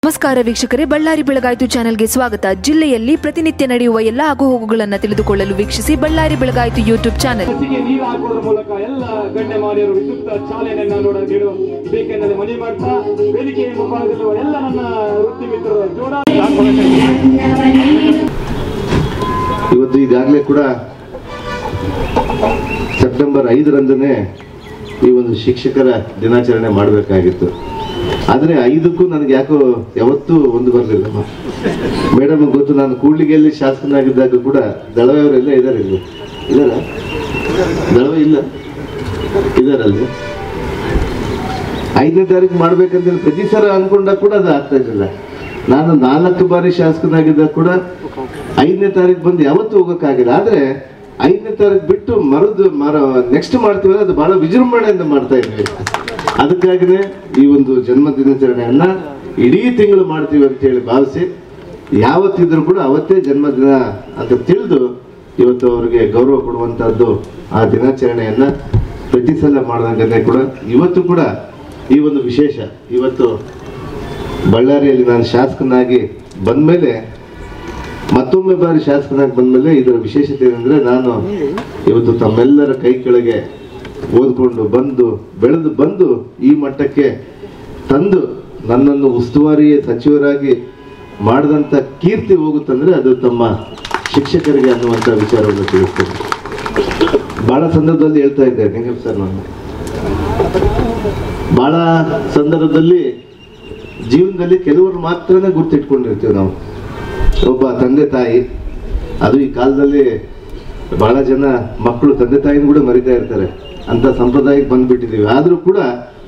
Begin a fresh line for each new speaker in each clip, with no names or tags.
ನಮಸ್ಕಾರ ವೀಕ್ಷಕರೇ ಬಳ್ಳಾರಿ ಬೆಳಗಾಯಿತು ಚಾನೆಲ್ಗೆ ಸ್ವಾಗತ ಜಿಲ್ಲೆಯಲ್ಲಿ ಪ್ರತಿನಿತ್ಯ ನಡೆಯುವ ಎಲ್ಲ ಆಗುಹೋಗುಗಳನ್ನು ತಿಳಿದುಕೊಳ್ಳಲು ವೀಕ್ಷಿಸಿ ಬಳ್ಳಾರಿ ಬೆಳಗಾಯಿತು ಯೂಟ್ಯೂಬ್ ಚಾನೆಲ್
ಲಸಿಕೆ ನೀರು ಹಾಕುವುದರ ಮೂಲಕ ಎಲ್ಲ ಗಣ್ಯಮಾನ್ಯರು ವಿದ್ಯುಕ್ತ ಚಾಲನೆಯನ್ನ ನೋಡ ನೀಡು ಬೇಕೆಂದರೆ ಮನೆ ಮಾಡ್ತಾ ವೇದಿಕೆಯ ಮುಂಭಾಗದಲ್ಲಿರುವ ಎಲ್ಲ ನನ್ನ ವೃತ್ತಿ ಮಿತ್ರರು ಜೋಡ
ಇವತ್ತು ಈಗಾಗಲೇ ಕೂಡ ಸೆಪ್ಟೆಂಬರ್ ಐದರಂದನೇ ಈ ಒಂದು ಶಿಕ್ಷಕರ ದಿನಾಚರಣೆ ಮಾಡಬೇಕಾಗಿತ್ತು ಆದರೆ ಐದಕ್ಕೂ ನನಗೆ ಯಾಕೋ ಯಾವತ್ತೂ ಒಂದು ಬರಲಿಲ್ಲ ಮೇಡಮ್ ಗೊತ್ತು ನಾನು ಕೂಡ್ಲಿಗೆಯಲ್ಲಿ ಶಾಸಕನಾಗಿದ್ದಾಗ ಕೂಡ ದಳವೆಯವರೆಲ್ಲ ಇದ್ದಾರೆ ಇಲ್ಲಿ ಇದಾರ ದಳವೆ ಇಲ್ಲ ಇದಾರಲ್ಲಿ ಐದನೇ ತಾರೀಕು ಮಾಡ್ಬೇಕಂತ ಪ್ರತಿ ಸಲ ಅನ್ಕೊಂಡಾಗ ಕೂಡ ಅದು ಆಗ್ತಾ ಇರಲಿಲ್ಲ ನಾನು ನಾಲ್ಕು ಬಾರಿ ಶಾಸಕನಾಗಿದ್ದಾಗ ಕೂಡ ಐದನೇ ತಾರೀಕು ಬಂದು ಯಾವತ್ತೂ ಹೋಗೋಕ್ಕಾಗಿಲ್ಲ ಆದ್ರೆ ಐದನೇ ತಾರೀಕು ಬಿಟ್ಟು ಮರದು ಮರ ನೆಕ್ಸ್ಟ್ ಮಾಡ್ತೀವಲ್ಲ ಅದು ಬಹಳ ವಿಜೃಂಭಣೆಯಿಂದ ಮಾಡ್ತಾ ಇದ್ವಿ ಅದಕ್ಕಾಗಿನೇ ಈ ಒಂದು ಜನ್ಮ ದಿನಾಚರಣೆಯನ್ನ ಇಡೀ ತಿಂಗಳು ಮಾಡ್ತೀವಿ ಅಂತ ಹೇಳಿ ಭಾವಿಸಿ ಯಾವತ್ತಿದ್ರು ಕೂಡ ಅವತ್ತೇ ಜನ್ಮದಿನ ಅಂತ ತಿಳಿದು ಇವತ್ತು ಅವರಿಗೆ ಗೌರವ ಕೊಡುವಂತಹದ್ದು ಆ ದಿನಾಚರಣೆಯನ್ನ ಪ್ರತಿ ಸಲ ಮಾಡಿದಂಗೆ ಕೂಡ ಇವತ್ತು ಕೂಡ ಈ ಒಂದು ವಿಶೇಷ ಇವತ್ತು ಬಳ್ಳಾರಿಯಲ್ಲಿ ನಾನು ಶಾಸಕನಾಗಿ ಬಂದ್ಮೇಲೆ ಮತ್ತೊಮ್ಮೆ ಬಾರಿ ಶಾಸಕನಾಗಿ ಬಂದ್ಮೇಲೆ ಇದರ ವಿಶೇಷತೆ ಏನಂದ್ರೆ ನಾನು ಇವತ್ತು ತಮ್ಮೆಲ್ಲರ ಕೈ ಕೆಳಗೆ ಓದ್ಕೊಂಡು ಬಂದು ಬೆಳೆದು ಬಂದು ಈ ಮಟ್ಟಕ್ಕೆ ತಂದು ನನ್ನನ್ನು ಉಸ್ತುವಾರಿ ಸಚಿವರಾಗಿ ಮಾಡಿದಂತ ಕೀರ್ತಿ ಹೋಗುತ್ತಂದ್ರೆ ಅದು ತಮ್ಮ ಶಿಕ್ಷಕರಿಗೆ ಅನ್ನುವಂತ ವಿಚಾರವನ್ನು ತಿಳಿಸ್ತೇನೆ ಬಹಳ ಸಂದರ್ಭದಲ್ಲಿ ಹೇಳ್ತಾ ಇದ್ದೆ ನಿಂಗಪ್ಪ ಸರ್ ನಾನು ಬಹಳ ಸಂದರ್ಭದಲ್ಲಿ ಜೀವನದಲ್ಲಿ ಕೆಲವರು ಮಾತ್ರನೇ ಗುರ್ತಿಟ್ಕೊಂಡಿರ್ತೀವಿ ನಾವು ಒಬ್ಬ ತಂದೆ ತಾಯಿ ಅದು ಈ ಕಾಲದಲ್ಲಿ ಬಹಳ ಜನ ಮಕ್ಕಳು ತಂದೆ ತಾಯಿನ ಕೂಡ ಮರಿತಾ ಇರ್ತಾರೆ ಅಂತ ಸಂಪ್ರದಾಯಕ್ಕೆ ಬಂದ್ಬಿಟ್ಟಿದೀವಿ ಆದ್ರೂ ಕೂಡ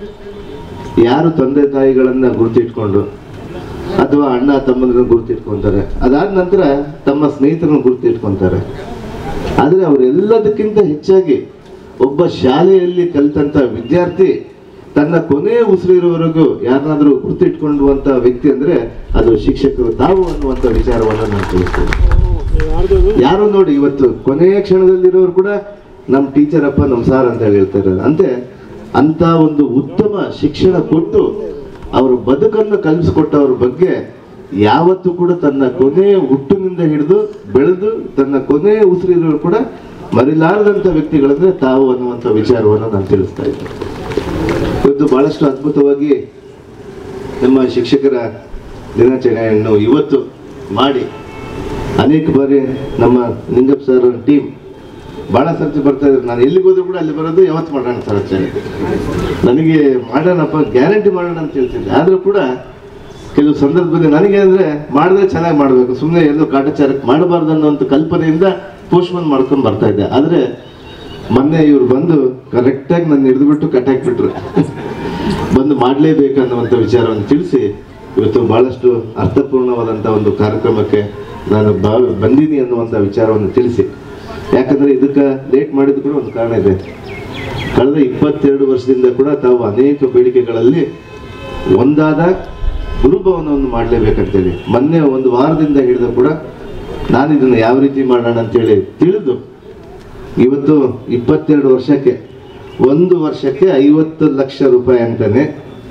ಯಾರು ತಂದೆ ತಾಯಿಗಳನ್ನ ಗುರುತಿಟ್ಕೊಂಡು ಅಥವಾ ಅಣ್ಣ ತಮ್ಮಂದ್ರನ್ನ ಗುರುತಿಟ್ಕೊಂತಾರೆ ಅದಾದ ನಂತರ ತಮ್ಮ ಸ್ನೇಹಿತರನ್ನ ಗುರುತಿಟ್ಕೊಂತಾರೆ ಆದ್ರೆ ಅವರೆಲ್ಲದಕ್ಕಿಂತ ಹೆಚ್ಚಾಗಿ ಒಬ್ಬ ಶಾಲೆಯಲ್ಲಿ ಕಲಿತಂತ ವಿದ್ಯಾರ್ಥಿ ತನ್ನ ಕೊನೆಯ ಉಸಿರಿರುವವರೆಗೂ ಯಾರನ್ನಾದ್ರೂ ಗುರ್ತಿಟ್ಕೊಳ್ಳುವಂತ ವ್ಯಕ್ತಿ ಅಂದ್ರೆ ಅದು ಶಿಕ್ಷಕರು ತಾವು ಅನ್ನುವಂತ ವಿಚಾರವನ್ನ ನಾನು ತಿಳಿಸ್ತೇನೆ ಯಾರೋ ನೋಡಿ ಇವತ್ತು ಕೊನೆಯ ಕ್ಷಣದಲ್ಲಿರೋರು ಕೂಡ ನಮ್ ಟೀಚರ್ ಅಪ್ಪ ನಮ್ ಸಾರ್ ಅಂತ ಹೇಳಿ ಹೇಳ್ತಾರೆ ಅಂತೆ ಅಂತ ಒಂದು ಉತ್ತಮ ಶಿಕ್ಷಣ ಕೊಟ್ಟು ಅವ್ರ ಬದುಕನ್ನು ಕಲಿಸಿಕೊಟ್ಟವ್ರ ಬಗ್ಗೆ ಯಾವತ್ತೂ ಕೂಡ ತನ್ನ ಕೊನೆಯ ಹುಟ್ಟಿನಿಂದ ಹಿಡಿದು ಬೆಳೆದು ತನ್ನ ಕೊನೆಯ ಉಸಿರಿರೋರು ಕೂಡ ಮರಿಲಾರದಂತ ವ್ಯಕ್ತಿಗಳಂದ್ರೆ ತಾವು ಅನ್ನುವಂತ ವಿಚಾರವನ್ನು ನಾನು ತಿಳಿಸ್ತಾ ಇದ್ದೇನೆ ಇವತ್ತು ಬಹಳಷ್ಟು ಅದ್ಭುತವಾಗಿ ನಮ್ಮ ಶಿಕ್ಷಕರ ದಿನಾಚರಣೆಯನ್ನು ಇವತ್ತು ಮಾಡಿ ಅನೇಕ ಬಾರಿ ನಮ್ಮ ನಿಂಗಪ್ಪ ಸರ್ ಟೀಮ್ ಬಹಳ ಸರ್ತಿ ಬರ್ತಾ ಇದ್ರು ನಾನು ಎಲ್ಲಿಗೆ ಹೋದ್ರು ಕೂಡ ಅಲ್ಲಿ ಬರೋದು ಯಾವತ್ತು ಮಾಡೋಣ ಸರ್ ಆಚಾರ್ಯ ನನಗೆ ಮಾಡೋಣಪ್ಪ ಗ್ಯಾರಂಟಿ ಮಾಡೋಣ ಅಂತ ಹೇಳ್ತಿದ್ದೆ ಆದ್ರೂ ಕೂಡ ಕೆಲವು ಸಂದರ್ಭದಲ್ಲಿ ನನಗೆ ಅಂದ್ರೆ ಮಾಡಿದ್ರೆ ಚೆನ್ನಾಗಿ ಮಾಡಬೇಕು ಸುಮ್ಮನೆ ಎಲ್ಲೋ ಕಾಟಾಚಾರಕ್ಕೆ ಮಾಡಬಾರ್ದು ಅನ್ನೋಂಥ ಕಲ್ಪನೆಯಿಂದ ಪೋಸ್ಟ್ಪೋನ್ ಮಾಡ್ಕೊಂಡು ಬರ್ತಾ ಇದ್ದೆ ಆದ್ರೆ ಮೊನ್ನೆ ಇವ್ರು ಬಂದು ಕರೆಕ್ಟಾಗಿ ನನ್ನ ಹಿಡಿದುಬಿಟ್ಟು ಕಟ್ಟಾಕ್ಬಿಟ್ರು ಬಂದು ಮಾಡಲೇಬೇಕನ್ನುವಂಥ ವಿಚಾರವನ್ನು ತಿಳಿಸಿ ಇವತ್ತು ಬಹಳಷ್ಟು ಅರ್ಥಪೂರ್ಣವಾದಂಥ ಒಂದು ಕಾರ್ಯಕ್ರಮಕ್ಕೆ ನಾನು ಬಾ ಬಂದೀನಿ ಅನ್ನುವಂಥ ವಿಚಾರವನ್ನು ತಿಳಿಸಿ ಯಾಕಂದ್ರೆ ಇದಕ್ಕೆ ಲೇಟ್ ಮಾಡಿದ್ದು ಕೂಡ ಒಂದು ಕಾರಣ ಇದೆ ಕಳೆದ ಇಪ್ಪತ್ತೆರಡು ವರ್ಷದಿಂದ ಕೂಡ ತಾವು ಅನೇಕ ಬೇಡಿಕೆಗಳಲ್ಲಿ ಒಂದಾದ ಗುರುಭವನವನ್ನು ಮಾಡಲೇಬೇಕಂತೇಳಿ ಮೊನ್ನೆ ಒಂದು ವಾರದಿಂದ ಹಿಡಿದು ಕೂಡ ನಾನು ಇದನ್ನು ಯಾವ ರೀತಿ ಮಾಡೋಣ ಅಂತೇಳಿ ತಿಳಿದು ಇವತ್ತು ಇಪ್ಪತ್ತೆರಡು ವರ್ಷಕ್ಕೆ ಒಂದು ವರ್ಷಕ್ಕೆ ಐವತ್ತು ಲಕ್ಷ ರೂಪಾಯಿ ಅಂತಾನೆ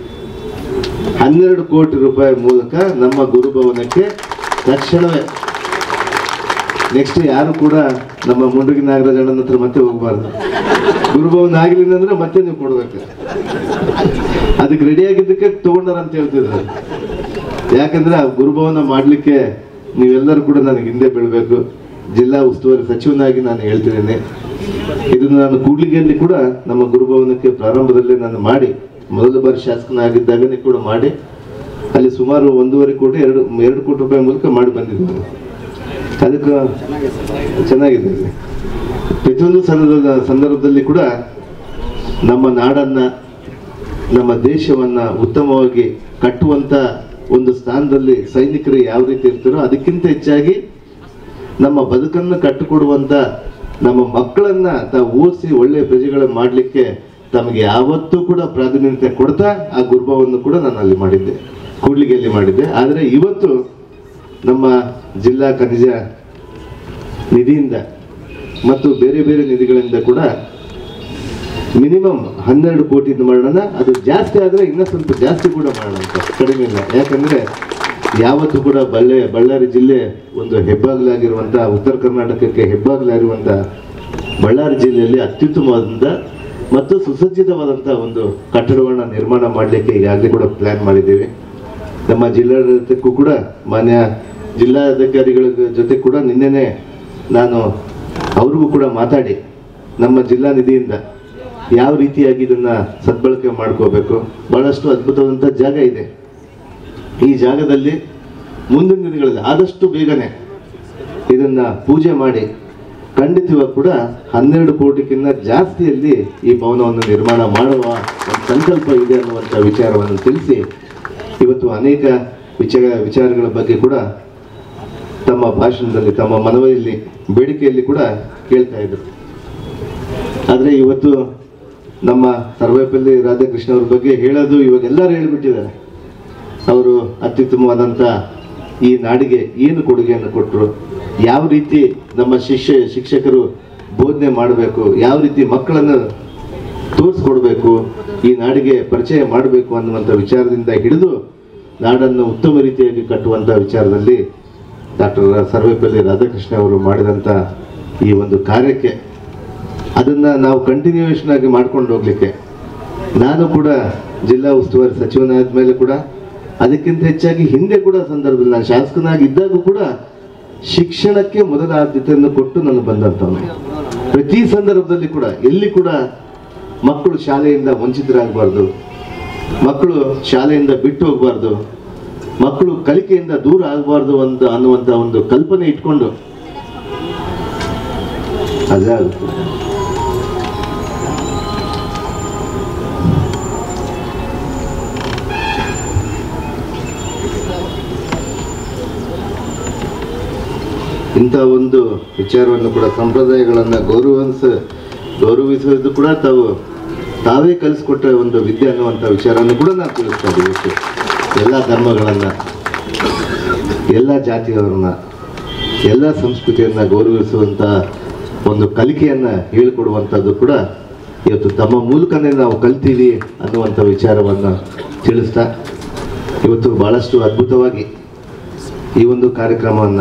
ಹನ್ನೆರಡು ಕೋಟಿ ರೂಪಾಯಿ ಮೂಲಕ ನಮ್ಮ ಗುರುಭವನಕ್ಕೆ ತಕ್ಷಣವೇ ನೆಕ್ಸ್ಟ್ ಯಾರು ಕೂಡ ನಮ್ಮ ಮುಂಡಗಿ ನಾಗರಾಜಣ್ಣನ ಹತ್ರ ಮತ್ತೆ ಹೋಗ್ಬಾರ್ದು ಗುರುಭವನ ಆಗ್ಲಿಲ್ಲ ಅಂದ್ರೆ ಮತ್ತೆ ನೀವು ಕೊಡ್ಬೇಕು ಅದಕ್ಕೆ ರೆಡಿ ಆಗಿದ್ದಕ್ಕೆ ತಗೊಂಡಾರ ಅಂತ ಹೇಳ್ತಿದ್ರು ಯಾಕಂದ್ರೆ ಆ ಗುರುಭವನ ಮಾಡ್ಲಿಕ್ಕೆ ನೀವೆಲ್ಲರೂ ಕೂಡ ನನಗೆ ಹಿಂದೆ ಬೀಳ್ಬೇಕು ಜಿಲ್ಲಾ ಉಸ್ತುವಾರಿ ಸಚಿವನಾಗಿ ನಾನು ಹೇಳ್ತಿದ್ದೇನೆ ಇದನ್ನು ನಾನು ಕೂಡ್ಲಿಗೆಯಲ್ಲಿ ಕೂಡ ನಮ್ಮ ಗುರುಭವನಕ್ಕೆ ಪ್ರಾರಂಭದಲ್ಲೇ ನಾನು ಮಾಡಿ ಮೊದಲ ಬಾರಿ ಶಾಸಕನಾಗಿದ್ದಾಗನೇ ಕೂಡ ಮಾಡಿ ಅಲ್ಲಿ ಸುಮಾರು ಒಂದೂವರೆ ಕೋಟಿ ಎರಡು ಎರಡು ಕೋಟಿ ರೂಪಾಯಿ ಮೂಲಕ ಮಾಡಿ ಬಂದಿದ್ದೇನೆ ಅದಕ್ಕೆ ಚೆನ್ನಾಗಿದೆ ಇಲ್ಲಿ. ಪ್ರತಿಯೊಂದು ಸಂದರ್ಭದ ಸಂದರ್ಭದಲ್ಲಿ ಕೂಡ ನಮ್ಮ ನಾಡನ್ನ ನಮ್ಮ ದೇಶವನ್ನ ಉತ್ತಮವಾಗಿ ಕಟ್ಟುವಂತ ಒಂದು ಸ್ಥಾನದಲ್ಲಿ ಸೈನಿಕರು ಯಾವ ರೀತಿ ಇರ್ತಾರೋ ಅದಕ್ಕಿಂತ ಹೆಚ್ಚಾಗಿ ನಮ್ಮ ಬದುಕನ್ನು ಕಟ್ಟಿಕೊಡುವಂತ ನಮ್ಮ ಮಕ್ಕಳನ್ನ ತಾವು ಓದಿಸಿ ಒಳ್ಳೆಯ ಪ್ರಜೆಗಳ ಮಾಡಲಿಕ್ಕೆ ತಮಗೆ ಯಾವತ್ತೂ ಕೂಡ ಪ್ರಾಧಾನ್ಯತೆ ಕೊಡ್ತಾ ಆ ಗುರುಭವನ್ನು ಕೂಡ ನಾನು ಅಲ್ಲಿ ಮಾಡಿದ್ದೆ ಕೂಡ್ಲಿಗೆಯಲ್ಲಿ ಮಾಡಿದ್ದೆ ಆದರೆ ಇವತ್ತು ನಮ್ಮ ಜಿಲ್ಲಾ ಖನಿಜ ನಿಧಿಯಿಂದ ಮತ್ತು ಬೇರೆ ಬೇರೆ ನಿಧಿಗಳಿಂದ ಕೂಡ ಮಿನಿಮಮ್ ಹನ್ನೆರಡು ಕೋಟಿ ಮಾಡೋಣ ಅದು ಜಾಸ್ತಿ ಆದ್ರೆ ಇನ್ನೂ ಸ್ವಲ್ಪ ಜಾಸ್ತಿ ಕೂಡ ಮಾಡೋಣ ಅಂತ ಕಡಿಮೆ ಇಲ್ಲ ಯಾಕಂದ್ರೆ ಯಾವತ್ತೂ ಕೂಡ ಬಳ್ಳೆ ಬಳ್ಳಾರಿ ಜಿಲ್ಲೆ ಒಂದು ಹೆಬ್ಬಾಗಲಾಗಿರುವಂಥ ಉತ್ತರ ಕರ್ನಾಟಕಕ್ಕೆ ಹೆಬ್ಬಾಗಲಾಗಿರುವಂಥ ಬಳ್ಳಾರಿ ಜಿಲ್ಲೆಯಲ್ಲಿ ಅತ್ಯುತ್ತಮವಾದಂಥ ಮತ್ತು ಸುಸಜ್ಜಿತವಾದಂಥ ಒಂದು ಕಟ್ಟಡವನ್ನು ನಿರ್ಮಾಣ ಮಾಡಲಿಕ್ಕೆ ಈಗಾಗಲೇ ಕೂಡ ಪ್ಲ್ಯಾನ್ ಮಾಡಿದ್ದೀವಿ ನಮ್ಮ ಜಿಲ್ಲಾಡಳಿತಕ್ಕೂ ಕೂಡ ಮಾನ್ಯ ಜಿಲ್ಲಾಧಿಕಾರಿಗಳ ಜೊತೆ ಕೂಡ ನಿನ್ನೆನೆ ನಾನು ಅವ್ರಿಗೂ ಕೂಡ ಮಾತಾಡಿ ನಮ್ಮ ಜಿಲ್ಲಾ ನಿಧಿಯಿಂದ ಯಾವ ರೀತಿಯಾಗಿ ಇದನ್ನ ಸದ್ಬಳಕೆ ಮಾಡ್ಕೋಬೇಕು ಬಹಳಷ್ಟು ಅದ್ಭುತವಾದಂಥ ಜಾಗ ಇದೆ ಈ ಜಾಗದಲ್ಲಿ ಮುಂದಿನ ದಿನಗಳಲ್ಲಿ ಆದಷ್ಟು ಬೇಗನೆ ಇದನ್ನ ಪೂಜೆ ಮಾಡಿ ಖಂಡಿತವಾಗಿ ಕೂಡ ಹನ್ನೆರಡು ಕೋಟಿಗಿಂತ ಜಾಸ್ತಿಯಲ್ಲಿ ಈ ಭವನವನ್ನು ನಿರ್ಮಾಣ ಮಾಡುವ ಒಂದು ಸಂಕಲ್ಪ ಇದೆ ಅನ್ನುವಂಥ ವಿಚಾರವನ್ನು ತಿಳಿಸಿ ಇವತ್ತು ಅನೇಕ ವಿಚಾರ ವಿಚಾರಗಳ ಬಗ್ಗೆ ಕೂಡ ತಮ್ಮ ಭಾಷಣದಲ್ಲಿ ತಮ್ಮ ಮನವಿಯಲ್ಲಿ ಬೇಡಿಕೆಯಲ್ಲಿ ಕೂಡ ಕೇಳ್ತಾ ಇದ್ರು ಆದರೆ ಇವತ್ತು ನಮ್ಮ ಸರ್ವೇಪಲ್ಲಿ ರಾಧಾಕೃಷ್ಣ ಅವ್ರ ಬಗ್ಗೆ ಹೇಳೋದು ಇವಾಗ ಎಲ್ಲರೂ ಹೇಳ್ಬಿಟ್ಟಿದ್ದಾರೆ ಅವರು ಅತ್ಯುತ್ತಮವಾದಂಥ ಈ ನಾಡಿಗೆ ಏನು ಕೊಡುಗೆಯನ್ನು ಕೊಟ್ಟರು ಯಾವ ರೀತಿ ನಮ್ಮ ಶಿಷ್ಯ ಶಿಕ್ಷಕರು ಬೋಧನೆ ಮಾಡಬೇಕು ಯಾವ ರೀತಿ ಮಕ್ಕಳನ್ನು ತೋರಿಸ್ಕೊಡ್ಬೇಕು ಈ ನಾಡಿಗೆ ಪರಿಚಯ ಮಾಡಬೇಕು ಅನ್ನುವಂಥ ವಿಚಾರದಿಂದ ಹಿಡಿದು ನಾಡನ್ನು ಉತ್ತಮ ರೀತಿಯಾಗಿ ಕಟ್ಟುವಂಥ ವಿಚಾರದಲ್ಲಿ ಡಾಕ್ಟರ್ ಸರ್ವೇಪಲ್ಲಿ ರಾಧಾಕೃಷ್ಣ ಅವರು ಮಾಡಿದಂಥ ಈ ಒಂದು ಕಾರ್ಯಕ್ಕೆ ಅದನ್ನ ನಾವು ಕಂಟಿನ್ಯೂಯೇಷನ್ ಆಗಿ ಮಾಡ್ಕೊಂಡು ಹೋಗ್ಲಿಕ್ಕೆ ನಾನು ಕೂಡ ಜಿಲ್ಲಾ ಉಸ್ತುವಾರಿ ಸಚಿವನಾದ ಮೇಲೆ ಕೂಡ ಅದಕ್ಕಿಂತ ಹೆಚ್ಚಾಗಿ ಹಿಂದೆ ಕೂಡ ಸಂದರ್ಭದಲ್ಲಿ ನಾನು ಶಾಸಕನಾಗಿ ಇದ್ದಾಗ ಕೂಡ ಶಿಕ್ಷಣಕ್ಕೆ ಮೊದಲ ಆದ್ಯತೆಯನ್ನು ಕೊಟ್ಟು ನಾನು ಬಂದಂಥವನು ಪ್ರತಿ ಸಂದರ್ಭದಲ್ಲಿ ಕೂಡ ಎಲ್ಲಿ ಕೂಡ ಮಕ್ಕಳು ಶಾಲೆಯಿಂದ ವಂಚಿತರಾಗಬಾರ್ದು ಮಕ್ಕಳು ಶಾಲೆಯಿಂದ ಬಿಟ್ಟು ಹೋಗಬಾರ್ದು ಮಕ್ಕಳು ಕಲಿಕೆಯಿಂದ ದೂರ ಆಗಬಾರ್ದು ಅಂತ ಅನ್ನುವಂಥ ಒಂದು ಕಲ್ಪನೆ ಇಟ್ಕೊಂಡು ಅದೇ ಆಗುತ್ತೆ ಇಂಥ ಒಂದು ವಿಚಾರವನ್ನು ಕೂಡ ಸಂಪ್ರದಾಯಗಳನ್ನು ಗೌರವಿಸ ಗೌರವಿಸುವುದು ಕೂಡ ತಾವು ತಾವೇ ಕಲಿಸ್ಕೊಟ್ಟ ಒಂದು ವಿದ್ಯೆ ಅನ್ನುವಂಥ ವಿಚಾರವನ್ನು ಕೂಡ ನಾವು ತಿಳಿಸ್ತಾ ಇದ್ದೀವಿ ಇವತ್ತು. ಎಲ್ಲ ಧರ್ಮಗಳನ್ನು ಎಲ್ಲ ಜಾತಿಯವರನ್ನ ಎಲ್ಲ ಸಂಸ್ಕೃತಿಯನ್ನು ಗೌರವಿಸುವಂಥ ಒಂದು ಕಲಿಕೆಯನ್ನು ಹೇಳಿಕೊಡುವಂಥದ್ದು ಕೂಡ ಇವತ್ತು ತಮ್ಮ ಮೂಲಕನೇ ನಾವು ಕಲ್ತೀವಿ ಅನ್ನುವಂಥ ವಿಚಾರವನ್ನು ತಿಳಿಸ್ತಾ ಇವತ್ತು ಬಹಳಷ್ಟು ಅದ್ಭುತವಾಗಿ ಈ ಒಂದು ಕಾರ್ಯಕ್ರಮವನ್ನು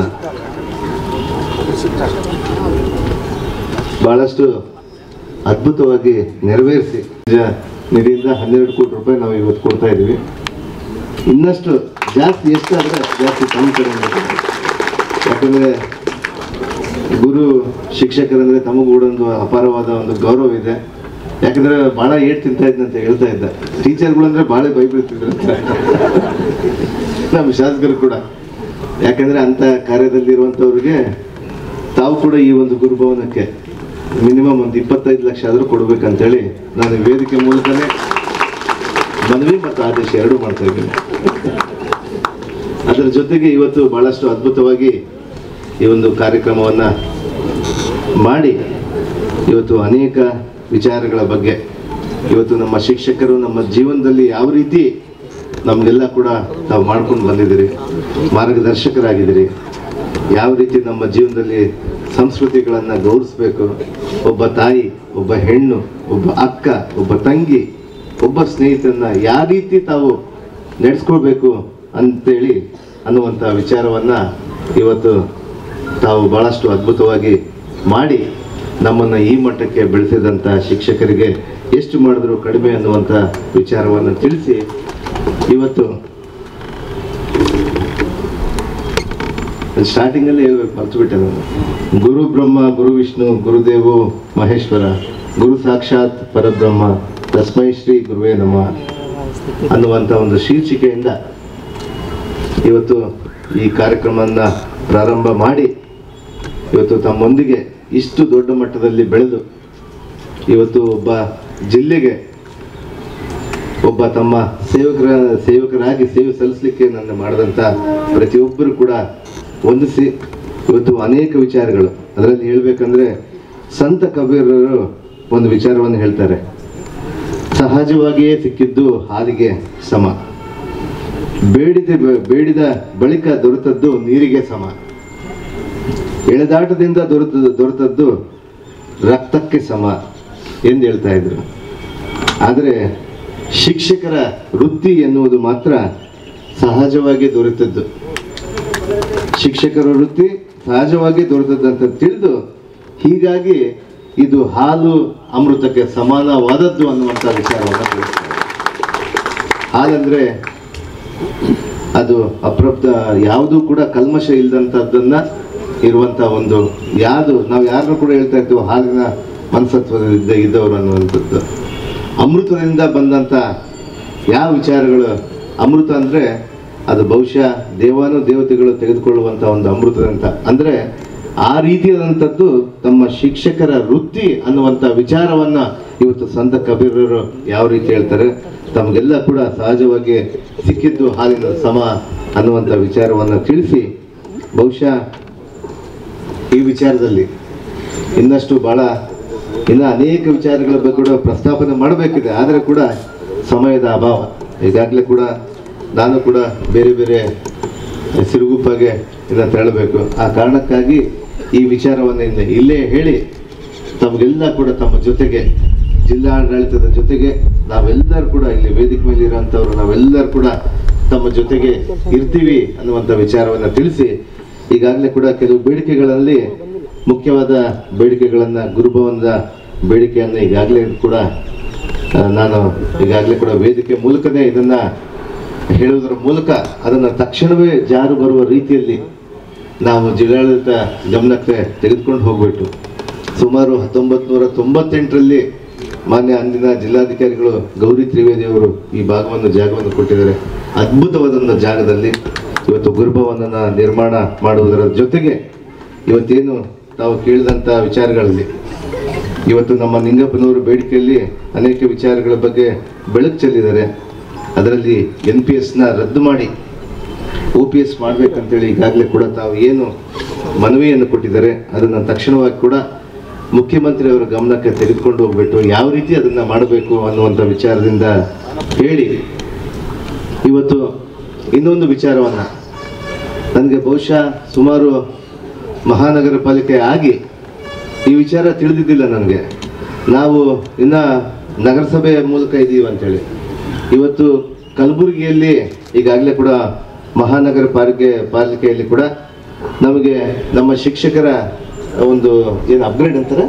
ಬಹಳಷ್ಟು ಅದ್ಭುತವಾಗಿ ನೆರವೇರಿಸಿ ನಿಜ ನಿಧಿಯಿಂದ ಹನ್ನೆರಡು ಕೋಟಿ ರೂಪಾಯಿ ನಾವು ಇವತ್ತು ಕೊಡ್ತಾ ಇದ್ದೀವಿ ಇನ್ನಷ್ಟು ಜಾಸ್ತಿ ಎಷ್ಟಾದ್ರೆ ಜಾಸ್ತಿ ತಮ್ಮ ಕಡೆಯಿಂದ ಕೊಡಿ. ಯಾಕಂದ್ರೆ ಗುರು ಶಿಕ್ಷಕರಂದ್ರೆ ತಮಗೂ ಕೂಡ ಒಂದು ಅಪಾರವಾದ ಒಂದು ಗೌರವ ಇದೆ ಯಾಕಂದ್ರೆ ಬಹಳ ಏಟ್ ತಿಂತಾ ಇದ್ದಂತ ಹೇಳ್ತಾ ಇದ್ದ ಟೀಚರ್ಗಳು ಅಂದ್ರೆ ಬಹಳ ಭಯಬೀಳ್ತಿದ್ರು ಅಂತ ನಮ್ಮ ಶಾಸಕರು ಕೂಡ ಯಾಕಂದ್ರೆ ಅಂತ ಕಾರ್ಯದಲ್ಲಿರುವಂಥವ್ರಿಗೆ ತಾವು ಕೂಡ ಈ ಒಂದು ಗುರುಭವನಕ್ಕೆ ಮಿನಿಮಮ್ ಒಂದು ಇಪ್ಪತ್ತೈದು ಲಕ್ಷ ಆದರೂ ಕೊಡ್ಬೇಕಂತೇಳಿ ನಾನು ಈ ವೇದಿಕೆ ಮೂಲಕನೇ ಮನವಿ ಮತ್ತು ಆದೇಶ ಎರಡೂ ಮಾಡ್ತಾ ಇದ್ದೀನಿ ಅದರ ಜೊತೆಗೆ ಇವತ್ತು ಬಹಳಷ್ಟು ಅದ್ಭುತವಾಗಿ ಈ ಒಂದು ಕಾರ್ಯಕ್ರಮವನ್ನ ಮಾಡಿ ಇವತ್ತು ಅನೇಕ ವಿಚಾರಗಳ ಬಗ್ಗೆ ಇವತ್ತು ನಮ್ಮ ಶಿಕ್ಷಕರು ನಮ್ಮ ಜೀವನದಲ್ಲಿ ಯಾವ ರೀತಿ ನಮಗೆಲ್ಲ ಕೂಡ ತಾವು ಮಾಡ್ಕೊಂಡು ಬಂದಿದ್ದೀರಿ ಮಾರ್ಗದರ್ಶಕರಾಗಿದ್ದೀರಿ ಯಾವ ರೀತಿ ನಮ್ಮ ಜೀವನದಲ್ಲಿ ಸಂಸ್ಕೃತಿಗಳನ್ನು ಗೌರವಿಸ್ಬೇಕು ಒಬ್ಬ ತಾಯಿ ಒಬ್ಬ ಹೆಣ್ಣು ಒಬ್ಬ ಅಕ್ಕ ಒಬ್ಬ ತಂಗಿ ಒಬ್ಬ ಸ್ನೇಹಿತರನ್ನ ಯಾವ ರೀತಿ ತಾವು ನಡೆಸ್ಕೊಳ್ಬೇಕು ಅಂತೇಳಿ ಅನ್ನುವಂಥ ವಿಚಾರವನ್ನ ಇವತ್ತು ತಾವು ಬಹಳಷ್ಟು ಅದ್ಭುತವಾಗಿ ಮಾಡಿ ನಮ್ಮನ್ನು ಈ ಮಟ್ಟಕ್ಕೆ ಬೆಳೆಸಿದಂಥ ಶಿಕ್ಷಕರಿಗೆ ಎಷ್ಟು ಮಾಡಿದ್ರು ಕಡಿಮೆ ಅನ್ನುವಂಥ ವಿಚಾರವನ್ನು ತಿಳಿಸಿ ಇವತ್ತು ಸ್ಟಾರ್ಟಿಂಗಲ್ಲಿ ಹೇಳ್ಬೇಕು ಮರ್ತು ಬಿಟ್ಟೆ ನಾನು ಗುರು ಬ್ರಹ್ಮ ಗುರು ವಿಷ್ಣು ಗುರುದೇವು ಮಹೇಶ್ವರ ಗುರು ಸಾಕ್ಷಾತ್ ಪರಬ್ರಹ್ಮ ತಸ್ಮೈ ಶ್ರೀ ಗುರುವೇ ನಮ ಅನ್ನುವಂಥ ಒಂದು ಶೀರ್ಷಿಕೆಯಿಂದ ಇವತ್ತು ಈ ಕಾರ್ಯಕ್ರಮವನ್ನು ಪ್ರಾರಂಭ ಮಾಡಿ ಇವತ್ತು ತಮ್ಮೊಂದಿಗೆ ಇಷ್ಟು ದೊಡ್ಡ ಮಟ್ಟದಲ್ಲಿ ಬೆಳೆದು ಇವತ್ತು ಒಬ್ಬ ಜಿಲ್ಲೆಗೆ ಒಬ್ಬ ತಮ್ಮ ಸೇವಕರ ಸೇವಕರಾಗಿ ಸೇವೆ ಸಲ್ಲಿಸಲಿಕ್ಕೆ ನನ್ನ ಮಾಡಿದಂಥ ಪ್ರತಿಯೊಬ್ಬರು ಕೂಡ ಹೊಂದಿಸಿ ಇವತ್ತು ಅನೇಕ ವಿಚಾರಗಳು ಅದರಲ್ಲಿ ಹೇಳ್ಬೇಕಂದ್ರೆ ಸಂತ ಕಬೀರರು ಒಂದು ವಿಚಾರವನ್ನು ಹೇಳ್ತಾರೆ ಸಹಜವಾಗಿಯೇ ಸಿಕ್ಕಿದ್ದು ಹಾಲಿಗೆ ಸಮ ಬೇಡಿದ ಬೇಡಿದ ಬಳಿಕ ದೊರೆತದ್ದು ನೀರಿಗೆ ಸಮ ಎಳೆದಾಟದಿಂದ ದೊರೆತ ದೊರೆತದ್ದು ರಕ್ತಕ್ಕೆ ಸಮ ಎಂದು ಹೇಳ್ತಾ ಇದ್ರು ಆದರೆ ಶಿಕ್ಷಕರ ವೃತ್ತಿ ಎನ್ನುವುದು ಮಾತ್ರ ಸಹಜವಾಗಿ ದೊರೆತದ್ದು ಶಿಕ್ಷಕರ ವೃತ್ತಿ ಸಹಜವಾಗಿ ದೊರೆತದಂತ ತಿಳಿದು ಹೀಗಾಗಿ ಇದು ಹಾಲು ಅಮೃತಕ್ಕೆ ಸಮಾನವಾದದ್ದು ಅನ್ನುವಂಥ ವಿಚಾರವನ್ನು ತಿಳಿಸ್ತಾರೆ ಹಾಲಂದ್ರೆ ಅದು ಅಪ್ರಾಪ್ತ ಯಾವುದೂ ಕೂಡ ಕಲ್ಮಶ ಇಲ್ಲದಂಥದ್ದನ್ನ ಇರುವಂತ ಒಂದು ಯಾವುದು ನಾವು ಯಾರನ್ನು ಕೂಡ ಹೇಳ್ತಾ ಇರ್ತೀವೋ ಹಾಲಿನ ಮನಸತ್ವದಿಂದ ಇದ್ದವರು ಅನ್ನುವಂಥದ್ದು ಅಮೃತದಿಂದ ಬಂದಂಥ ಯಾವ ವಿಚಾರಗಳು ಅಮೃತ ಅಂದ್ರೆ ಅದು ಬಹುಶಃ ದೇವಾನು ದೇವತೆಗಳು ತೆಗೆದುಕೊಳ್ಳುವಂತ ಒಂದು ಅಮೃತದಂತ ಅಂದ್ರೆ ಆ ರೀತಿಯಾದಂಥದ್ದು ತಮ್ಮ ಶಿಕ್ಷಕರ ವೃತ್ತಿ ಅನ್ನುವಂಥ ವಿಚಾರವನ್ನ ಇವತ್ತು ಸಂತ ಕಬೀರರು ಯಾವ ರೀತಿ ಹೇಳ್ತಾರೆ ತಮಗೆಲ್ಲ ಕೂಡ ಸಹಜವಾಗಿ ಸಿಕ್ಕಿದ್ದು ಹಾಲಿನ ಸಮ ಅನ್ನುವಂಥ ವಿಚಾರವನ್ನ ತಿಳಿಸಿ ಬಹುಶಃ ಈ ವಿಚಾರದಲ್ಲಿ ಇನ್ನಷ್ಟು ಬಹಳ ಇನ್ನು ಅನೇಕ ವಿಚಾರಗಳ ಬಗ್ಗೆ ಕೂಡ ಪ್ರಸ್ತಾಪನೆ ಮಾಡಬೇಕಿದೆ ಆದರೆ ಕೂಡ ಸಮಯದ ಅಭಾವ ಈಗಾಗಲೇ ಕೂಡ ನಾನು ಕೂಡ ಬೇರೆ ಬೇರೆ ಸಿರುಗುಪ್ಪಗೆ ಇನ್ನ ತೆರಳಬೇಕು ಆ ಕಾರಣಕ್ಕಾಗಿ ಈ ವಿಚಾರವನ್ನು ಇಲ್ಲೇ ಇಲ್ಲೇ ಹೇಳಿ ತಮಗೆಲ್ಲ ಕೂಡ ತಮ್ಮ ಜೊತೆಗೆ ಜಿಲ್ಲಾಡಳಿತದ ಜೊತೆಗೆ ನಾವೆಲ್ಲರೂ ಕೂಡ ಇಲ್ಲಿ ವೇದಿಕೆ ಮೇಲೆ ಇರೋಂಥವ್ರು ನಾವೆಲ್ಲರೂ ಕೂಡ ತಮ್ಮ ಜೊತೆಗೆ ಇರ್ತೀವಿ ಅನ್ನುವಂಥ ವಿಚಾರವನ್ನು ತಿಳಿಸಿ ಈಗಾಗಲೇ ಕೂಡ ಕೆಲವು ಬೇಡಿಕೆಗಳಲ್ಲಿ ಮುಖ್ಯವಾದ ಬೇಡಿಕೆಗಳನ್ನ ಗುರುಭವನದ ಬೇಡಿಕೆಯನ್ನು ಈಗಾಗಲೇ ಕೂಡ ಆ, ನಾನು ಈಗಾಗಲೇ ಕೂಡ ವೇದಿಕೆ ಮೂಲಕನೇ ಇದನ್ನ ಹೇಳುವುದರ ಮೂಲಕ ಅದನ್ನು ತಕ್ಷಣವೇ ಜಾರು ಬರುವ ರೀತಿಯಲ್ಲಿ ನಾವು ಜಿಲ್ಲಾಡಳಿತ ಗಮನಕ್ಕೆ ತೆಗೆದುಕೊಂಡು ಹೋಗ್ಬಿಟ್ಟು ಸುಮಾರು ಹತ್ತೊಂಬತ್ತು ನೂರ ತೊಂಬತ್ತೆಂಟರಲ್ಲಿ ಮಾನ್ಯ ಅಂದಿನ ಜಿಲ್ಲಾಧಿಕಾರಿಗಳು ಗೌರಿ ತ್ರಿವೇದಿ ಅವರು ಈ ಭಾಗವನ್ನು ಜಾಗವನ್ನು ಕೊಟ್ಟಿದ್ದಾರೆ ಅದ್ಭುತವಾದ ಒಂದು ಜಾಗದಲ್ಲಿ ಇವತ್ತು ಗುರುಭವನನ ನಿರ್ಮಾಣ ಮಾಡುವುದರ ಜೊತೆಗೆ ಇವತ್ತೇನು ತಾವು ಕೇಳಿದಂಥ ವಿಚಾರಗಳಲ್ಲಿ ಇವತ್ತು ನಮ್ಮ ನಿಂಗಪ್ಪನವರ ಬೇಡಿಕೆಯಲ್ಲಿ ಅನೇಕ ವಿಚಾರಗಳ ಬಗ್ಗೆ ಬೆಳಕು ಚೆಲ್ಲಿದ್ದಾರೆ ಅದರಲ್ಲಿ ಎನ್ ಪಿ ಎಸ್ನ ರದ್ದು ಮಾಡಿ ಒ ಪಿ ಎಸ್ ಮಾಡ್ಬೇಕಂತೇಳಿ ಈಗಾಗಲೇ ಕೂಡ ತಾವು ಏನು ಮನವಿಯನ್ನು ಕೊಟ್ಟಿದ್ದಾರೆ ಅದನ್ನು ತಕ್ಷಣವಾಗಿ ಕೂಡ ಮುಖ್ಯಮಂತ್ರಿ ಅವರ ಗಮನಕ್ಕೆ ತೆಗೆದುಕೊಂಡು ಹೋಗ್ಬಿಟ್ಟು ಯಾವ ರೀತಿ ಅದನ್ನ ಮಾಡಬೇಕು ಅನ್ನುವಂಥ ವಿಚಾರದಿಂದ ಹೇಳಿ ಇವತ್ತು ಇನ್ನೊಂದು ವಿಚಾರವನ್ನ ನನಗೆ ಬಹುಶಃ ಸುಮಾರು ಮಹಾನಗರ ಪಾಲಿಕೆ ಆಗಿ ಈ ವಿಚಾರ ತಿಳಿದಿದ್ದಿಲ್ಲ ನನಗೆ ನಾವು ಇನ್ನ ನಗರಸಭೆಯ ಮೂಲಕ ಇದ್ದೀವಿ ಅಂತೇಳಿ ಇವತ್ತು ಕಲಬುರಗಿಯಲ್ಲಿ ಈಗಾಗಲೇ ಕೂಡ ಮಹಾನಗರ ಪಾಲಿಕೆ ಪಾಲಿಕೆಯಲ್ಲಿ ಕೂಡ ನಮಗೆ ನಮ್ಮ ಶಿಕ್ಷಕರ ಒಂದು ಏನು ಅಪ್ಗ್ರೇಡ್ ಅಂತಾರೆ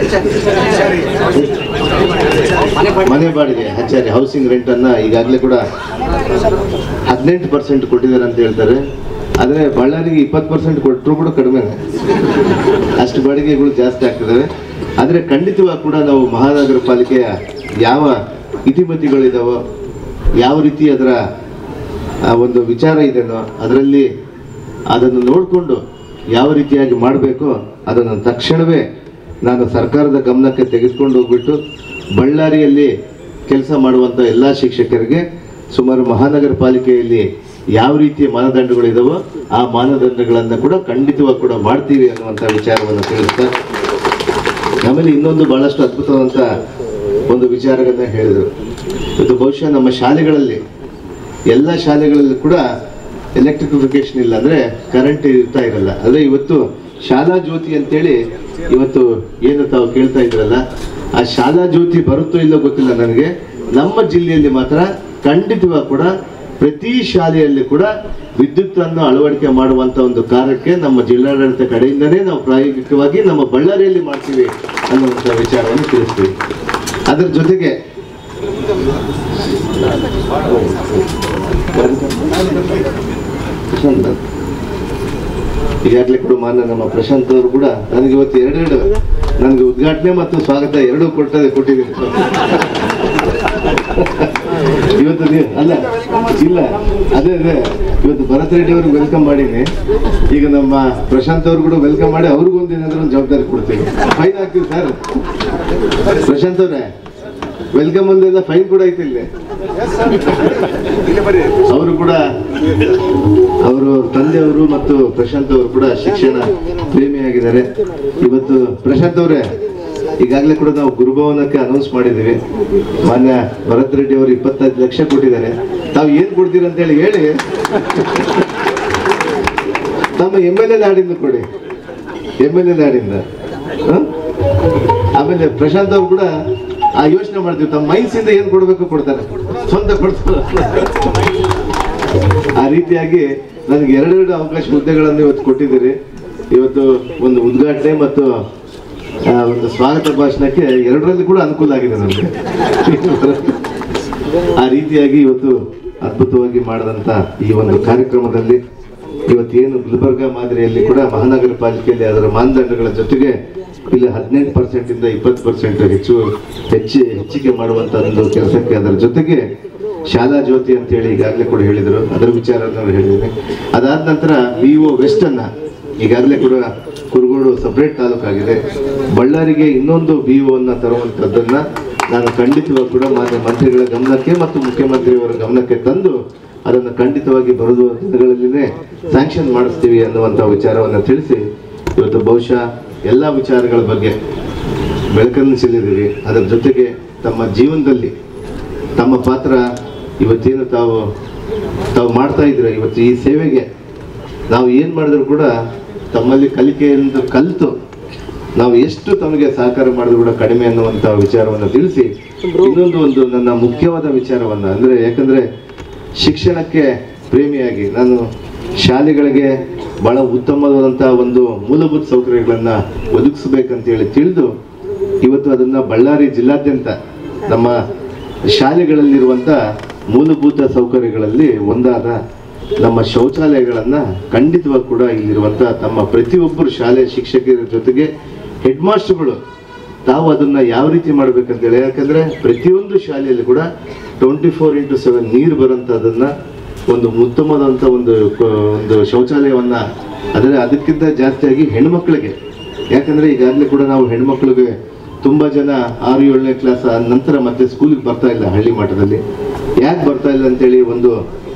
ಮನೆ ಬಾಡಿಗೆ ಹಚ್ಚಾರಿ ಹೌಸಿಂಗ್ ರೆಂಟ್ ಅನ್ನ ಈಗಾಗಲೇ ಕೂಡ ಹದಿನೆಂಟು ಪರ್ಸೆಂಟ್ ಕೊಟ್ಟಿದ್ದಾರೆ ಅಂತ ಹೇಳ್ತಾರೆ ಆದ್ರೆ ಬಳ್ಳಾರಿಗೆ ಇಪ್ಪತ್ತು ಪರ್ಸೆಂಟ್ ಕೊಟ್ಟರು ಕೂಡ ಕಡಿಮೆನೆ ಅಷ್ಟು ಬಾಡಿಗೆಗಳು ಜಾಸ್ತಿ ಆಗ್ತದವೆ ಆದರೆ ಖಂಡಿತವಾಗಿ ಕೂಡ ನಾವು ಮಹಾನಗರ ಪಾಲಿಕೆಯ ಯಾವ ಇತಿಮಿತಿಗಳಿದಾವೋ ಯಾವ ರೀತಿ ಅದರ ಆ ಒಂದು ವಿಚಾರ ಇದೆನೋ ಅದರಲ್ಲಿ ಅದನ್ನು ನೋಡಿಕೊಂಡು ಯಾವ ರೀತಿಯಾಗಿ ಮಾಡಬೇಕೋ ಅದನ್ನು ತಕ್ಷಣವೇ ನಾನು ಸರ್ಕಾರದ ಗಮನಕ್ಕೆ ತೆಗೆದುಕೊಂಡು ಹೋಗ್ಬಿಟ್ಟು ಬಳ್ಳಾರಿಯಲ್ಲಿ ಕೆಲಸ ಮಾಡುವಂಥ ಎಲ್ಲ ಶಿಕ್ಷಕರಿಗೆ ಸುಮಾರು ಮಹಾನಗರ ಪಾಲಿಕೆಯಲ್ಲಿ ಯಾವ ರೀತಿಯ ಮಾನದಂಡಗಳಿದಾವೋ ಆ ಮಾನದಂಡಗಳನ್ನು ಕೂಡ ಖಂಡಿತವಾಗಿ ಕೂಡ ಮಾಡ್ತೀವಿ ಅನ್ನುವಂಥ ವಿಚಾರವನ್ನು ತಿಳಿಸ್ತಾ ಆಮೇಲೆ ಇನ್ನೊಂದು ಬಹಳಷ್ಟು ಅದ್ಭುತವಾದಂಥ ಒಂದು ವಿಚಾರಗಳನ್ನ ಹೇಳಿದರು ಇದು ಬಹುಶಃ ನಮ್ಮ ಶಾಲೆಗಳಲ್ಲಿ ಎಲ್ಲ ಶಾಲೆಗಳಲ್ಲಿ ಕೂಡ ಎಲೆಕ್ಟ್ರಿಫಿಕೇಶನ್ ಇಲ್ಲ ಅಂದ್ರೆ ಕರೆಂಟ್ ಇರ್ತಾ ಇರಲ್ಲ ಅಂದ್ರೆ ಇವತ್ತು ಶಾಲಾ ಜ್ಯೋತಿ ಅಂತೇಳಿ ಇವತ್ತು ಏನು ತಾವು ಕೇಳ್ತಾ ಇದ್ರಲ್ಲ ಆ ಶಾಲಾ ಜ್ಯೋತಿ ಬರುತ್ತೋ ಇಲ್ಲೋ ಗೊತ್ತಿಲ್ಲ ನನಗೆ ನಮ್ಮ ಜಿಲ್ಲೆಯಲ್ಲಿ ಮಾತ್ರ ಖಂಡಿತವಾಗಿ ಕೂಡ ಪ್ರತಿ ಶಾಲೆಯಲ್ಲಿ ಕೂಡ ವಿದ್ಯುತ್ ಅನ್ನು ಅಳವಡಿಕೆ ಮಾಡುವಂತ ಒಂದು ಕಾರ್ಯಕ್ಕೆ ನಮ್ಮ ಜಿಲ್ಲಾಡಳಿತ ಕಡೆಯಿಂದನೇ ನಾವು ಪ್ರಾಯೋಗಿಕವಾಗಿ ನಮ್ಮ ಬಳ್ಳಾರಿಯಲ್ಲಿ ಮಾಡ್ತೀವಿ ಅನ್ನುವಂಥ ವಿಚಾರವನ್ನು ತಿಳಿಸ್ತೀವಿ ಅದರ ಜೊತೆಗೆ ಪ್ರಶಾಂತ್ ಈಗಾಗಲೇ ಕೂಡ ಮಾನ್ಯ ನಮ್ಮ ಪ್ರಶಾಂತ್ ಅವರು ಕೂಡ ನನಗೆ ಇವತ್ತು ಎರಡೆರಡು ನನಗೆ ಉದ್ಘಾಟನೆ ಮತ್ತು ಸ್ವಾಗತ ಎರಡೂ ಕೊಟ್ಟದೆ ಕೊಟ್ಟಿದ್ದೀನಿ ಇವತ್ತು ನೀವು ಅಲ್ಲ ಇಲ್ಲ ಅದೇ ಅದೇ ಇವತ್ತು ಭರತ್ ರೆಡ್ಡಿ ಅವ್ರಿಗೆ ವೆಲ್ಕಮ್ ಮಾಡೀನಿ ಈಗ ನಮ್ಮ ಪ್ರಶಾಂತ್ ಅವ್ರು ಕೂಡ ವೆಲ್ಕಮ್ ಮಾಡಿ ಅವ್ರಿಗೂ ಒಂದು ಏನಾದ್ರು ಒಂದು ಜವಾಬ್ದಾರಿ ಕೊಡ್ತೀವಿ ಫೈನ್ ಹಾಕ್ತೀವಿ ಸರ್ ಪ್ರಶಾಂತ್ ಅವ್ರೆ ವೆಲ್ಕಮ್ ಒಂದೆಲ್ಲ ಫೈನ್ ಕೂಡ ಐತಿ ಇಲ್ಲಿ ಅವರು ಕೂಡ ಅವರು ತಂದೆಯವರು ಮತ್ತು ಪ್ರಶಾಂತ್ ಅವರು ಕೂಡ ಶಿಕ್ಷಣ ಪ್ರೇಮಿಯಾಗಿದ್ದಾರೆ ಇವತ್ತು ಪ್ರಶಾಂತ್ ಅವರೇ ಈಗಾಗಲೇ ಕೂಡ ನಾವು ಗುರುಭವನಕ್ಕೆ ಅನೌನ್ಸ್ ಮಾಡಿದ್ದೀವಿ ಮಾನ್ಯ ಭರತ್ ರೆಡ್ಡಿ ಅವರು ಇಪ್ಪತ್ತೈದು ಲಕ್ಷ ಕೊಟ್ಟಿದ್ದಾರೆ ತಾವು ಏನ್ ಕೊಡ್ತೀರ ಅಂತ ಹೇಳಿ ಹೇಳಿ ನಮ್ಮ ಎಮ್ ಎಲ್ ಎ ನಾಡಿಂದ ಕೊಡಿ ಎಮ್ ಎಲ್ ಎ ನಾಡಿಂದ ಹ? ಆಮೇಲೆ ಪ್ರಶಾಂತ್ ಅವ್ರು ಕೂಡ ಆ ಯೋಚನೆ ಮಾಡ್ತೀವಿ ತಮ್ಮ ಮೈನ್ಸಿಂದ ಏನ್ ಕೊಡ್ಬೇಕು ಕೊಡ್ತಾರೆ ಸ್ವಂತ ಕೊಡ್ತಾರೆ ಆ ರೀತಿಯಾಗಿ ನನಗೆ ಎರಡೆರಡು ಅವಕಾಶ ಹುದ್ದೆಗಳನ್ನು ಇವತ್ತು ಕೊಟ್ಟಿದ್ದೀರಿ ಇವತ್ತು ಒಂದು ಉದ್ಘಾಟನೆ ಮತ್ತು ಆ, ಒಂದು ಸ್ವಾಗತ ಭಾಷಣಕ್ಕೆ ಎರಡರಲ್ಲಿ ಕೂಡ ಅನುಕೂಲ ಆಗಿದೆ ನನಗೆ ಆ ರೀತಿಯಾಗಿ ಇವತ್ತು ಅದ್ಭುತವಾಗಿ ಮಾಡಿದಂತ ಈ ಒಂದು ಕಾರ್ಯಕ್ರಮದಲ್ಲಿ ಇವತ್ತೇನು ಗುಲ್ಬರ್ಗ ಮಾದರಿಯಲ್ಲಿ ಕೂಡ ಮಹಾನಗರ ಪಾಲಿಕೆಯಲ್ಲಿ ಅದರ ಮಾನದಂಡಗಳ ಜೊತೆಗೆ ಇಲ್ಲಿ ಹದಿನೆಂಟು ಪರ್ಸೆಂಟ್ ಇಂದ ಇಪ್ಪತ್ತು ಪರ್ಸೆಂಟ್ ಹೆಚ್ಚು ಹೆಚ್ಚಿ ಹೆಚ್ಚಿಗೆ ಮಾಡುವಂತ ಒಂದು ಕೆಲಸಕ್ಕೆ ಅದರ ಜೊತೆಗೆ ಶಾಲಾ ಜ್ಯೋತಿ ಅಂತ ಹೇಳಿ ಈಗಾಗಲೇ ಕೂಡ ಹೇಳಿದರು ಅದರ ವಿಚಾರ ಹೇಳಿದ್ದೀನಿ ಅದಾದ ನಂತರ ಬಿ ಒ ವೆಸ್ಟ್ ಅನ್ನ ಈಗಾಗಲೇ ಕೂಡ ಕುರುಗೋಡು ಸಪರೇಟ್ ತಾಲೂಕಾಗಿದೆ ಬಳ್ಳಾರಿಗೆ ಇನ್ನೊಂದು ಬಿ ಒ ಅನ್ನ ತರುವಂತದ್ದನ್ನ ನಾನು ಖಂಡಿತವಾಗಿ ಕೂಡ ಮಾನ್ಯ ಮಂತ್ರಿಗಳ ಗಮನಕ್ಕೆ ಮತ್ತು ಮುಖ್ಯಮಂತ್ರಿಯವರ ಗಮನಕ್ಕೆ ತಂದು ಅದನ್ನು ಖಂಡಿತವಾಗಿ ಬರುವ ದಿನಗಳಲ್ಲಿನೇ ಸ್ಯಾಂಕ್ಷನ್ ಮಾಡಿಸ್ತೀವಿ ಅನ್ನುವಂಥ ವಿಚಾರವನ್ನು ತಿಳಿಸಿ ಇವತ್ತು ಬಹುಶಃ ಎಲ್ಲ ವಿಚಾರಗಳ ಬಗ್ಗೆ ಬೆಳಕನ್ನು ಚೆಲ್ಲಿದ್ದೀವಿ ಅದರ ಜೊತೆಗೆ ತಮ್ಮ ಜೀವನದಲ್ಲಿ ತಮ್ಮ ಪಾತ್ರ ಇವತ್ತೇನು ತಾವು ತಾವು ಮಾಡ್ತಾ ಇದ್ದೀರ ಇವತ್ತು ಈ ಸೇವೆಗೆ ನಾವು ಏನು ಮಾಡಿದ್ರು ಕೂಡ ತಮ್ಮಲ್ಲಿ ಕಲಿಕೆಯಿಂದ ಕಲಿತು ನಾವು ಎಷ್ಟು ತಮಗೆ ಸಹಕಾರ ಮಾಡಿದ್ರು ಕೂಡ ಕಡಿಮೆ ಅನ್ನುವಂಥ ವಿಚಾರವನ್ನು ತಿಳಿಸಿ ಇನ್ನೊಂದು ಒಂದು ನನ್ನ ಮುಖ್ಯವಾದ ವಿಚಾರವನ್ನ ಅಂದ್ರೆ ಯಾಕಂದ್ರೆ ಶಿಕ್ಷಣಕ್ಕೆ ಪ್ರೇಮಿಯಾಗಿ ನಾನು ಶಾಲೆಗಳಿಗೆ ಬಹಳ ಉತ್ತಮವಾದಂತಹ ಒಂದು ಮೂಲಭೂತ ಸೌಕರ್ಯಗಳನ್ನ ಒದಗಿಸ್ಬೇಕಂತೇಳಿ ತಿಳಿದು ಇವತ್ತು ಅದನ್ನ ಬಳ್ಳಾರಿ ಜಿಲ್ಲಾದ್ಯಂತ ನಮ್ಮ ಶಾಲೆಗಳಲ್ಲಿರುವಂತ ಮೂಲಭೂತ ಸೌಕರ್ಯಗಳಲ್ಲಿ ಒಂದಾದ ನಮ್ಮ ಶೌಚಾಲಯಗಳನ್ನ ಖಂಡಿತವಾಗಿ ಕೂಡ ಇಲ್ಲಿರುವಂತ ತಮ್ಮ ಪ್ರತಿಯೊಬ್ಬರು ಶಾಲೆ ಶಿಕ್ಷಕರ ಜೊತೆಗೆ ಹೆಡ್ ಮಾಸ್ಟರ್ಗಳು ತಾವು ಅದನ್ನ ಯಾವ ರೀತಿ ಮಾಡ್ಬೇಕಂತೇಳಿ ಯಾಕಂದ್ರೆ ಪ್ರತಿಯೊಂದು ಶಾಲೆಯಲ್ಲಿ ಕೂಡ ಟ್ವೆಂಟಿ ಫೋರ್ ಇಂಟು ಸೆವೆನ್ ನೀರು ಬರೋಂಥದ್ದನ್ನ ಒಂದು ಉತ್ತಮವಾದಂಥ ಒಂದು ಕ- ಒಂದು ಶೌಚಾಲಯವನ್ನ ಆದರೆ ಅದಕ್ಕಿಂತ ಜಾಸ್ತಿಯಾಗಿ ಹೆಣ್ಮಕ್ಳಿಗೆ ಯಾಕಂದ್ರೆ ಈಗಾಗಲೇ ಕೂಡ ನಾವು ಹೆಣ್ಮಕ್ಳಿಗೆ ತುಂಬಾ ಜನ ಆರು ಏಳನೇ ಕ್ಲಾಸ್ ನಂತರ ಮತ್ತೆ ಸ್ಕೂಲಿಗೆ ಬರ್ತಾ ಇಲ್ಲ ಹಳ್ಳಿ ಮಟ್ಟದಲ್ಲಿ ಯಾಕೆ ಬರ್ತಾ ಇಲ್ಲ ಅಂತೇಳಿ ಒಂದು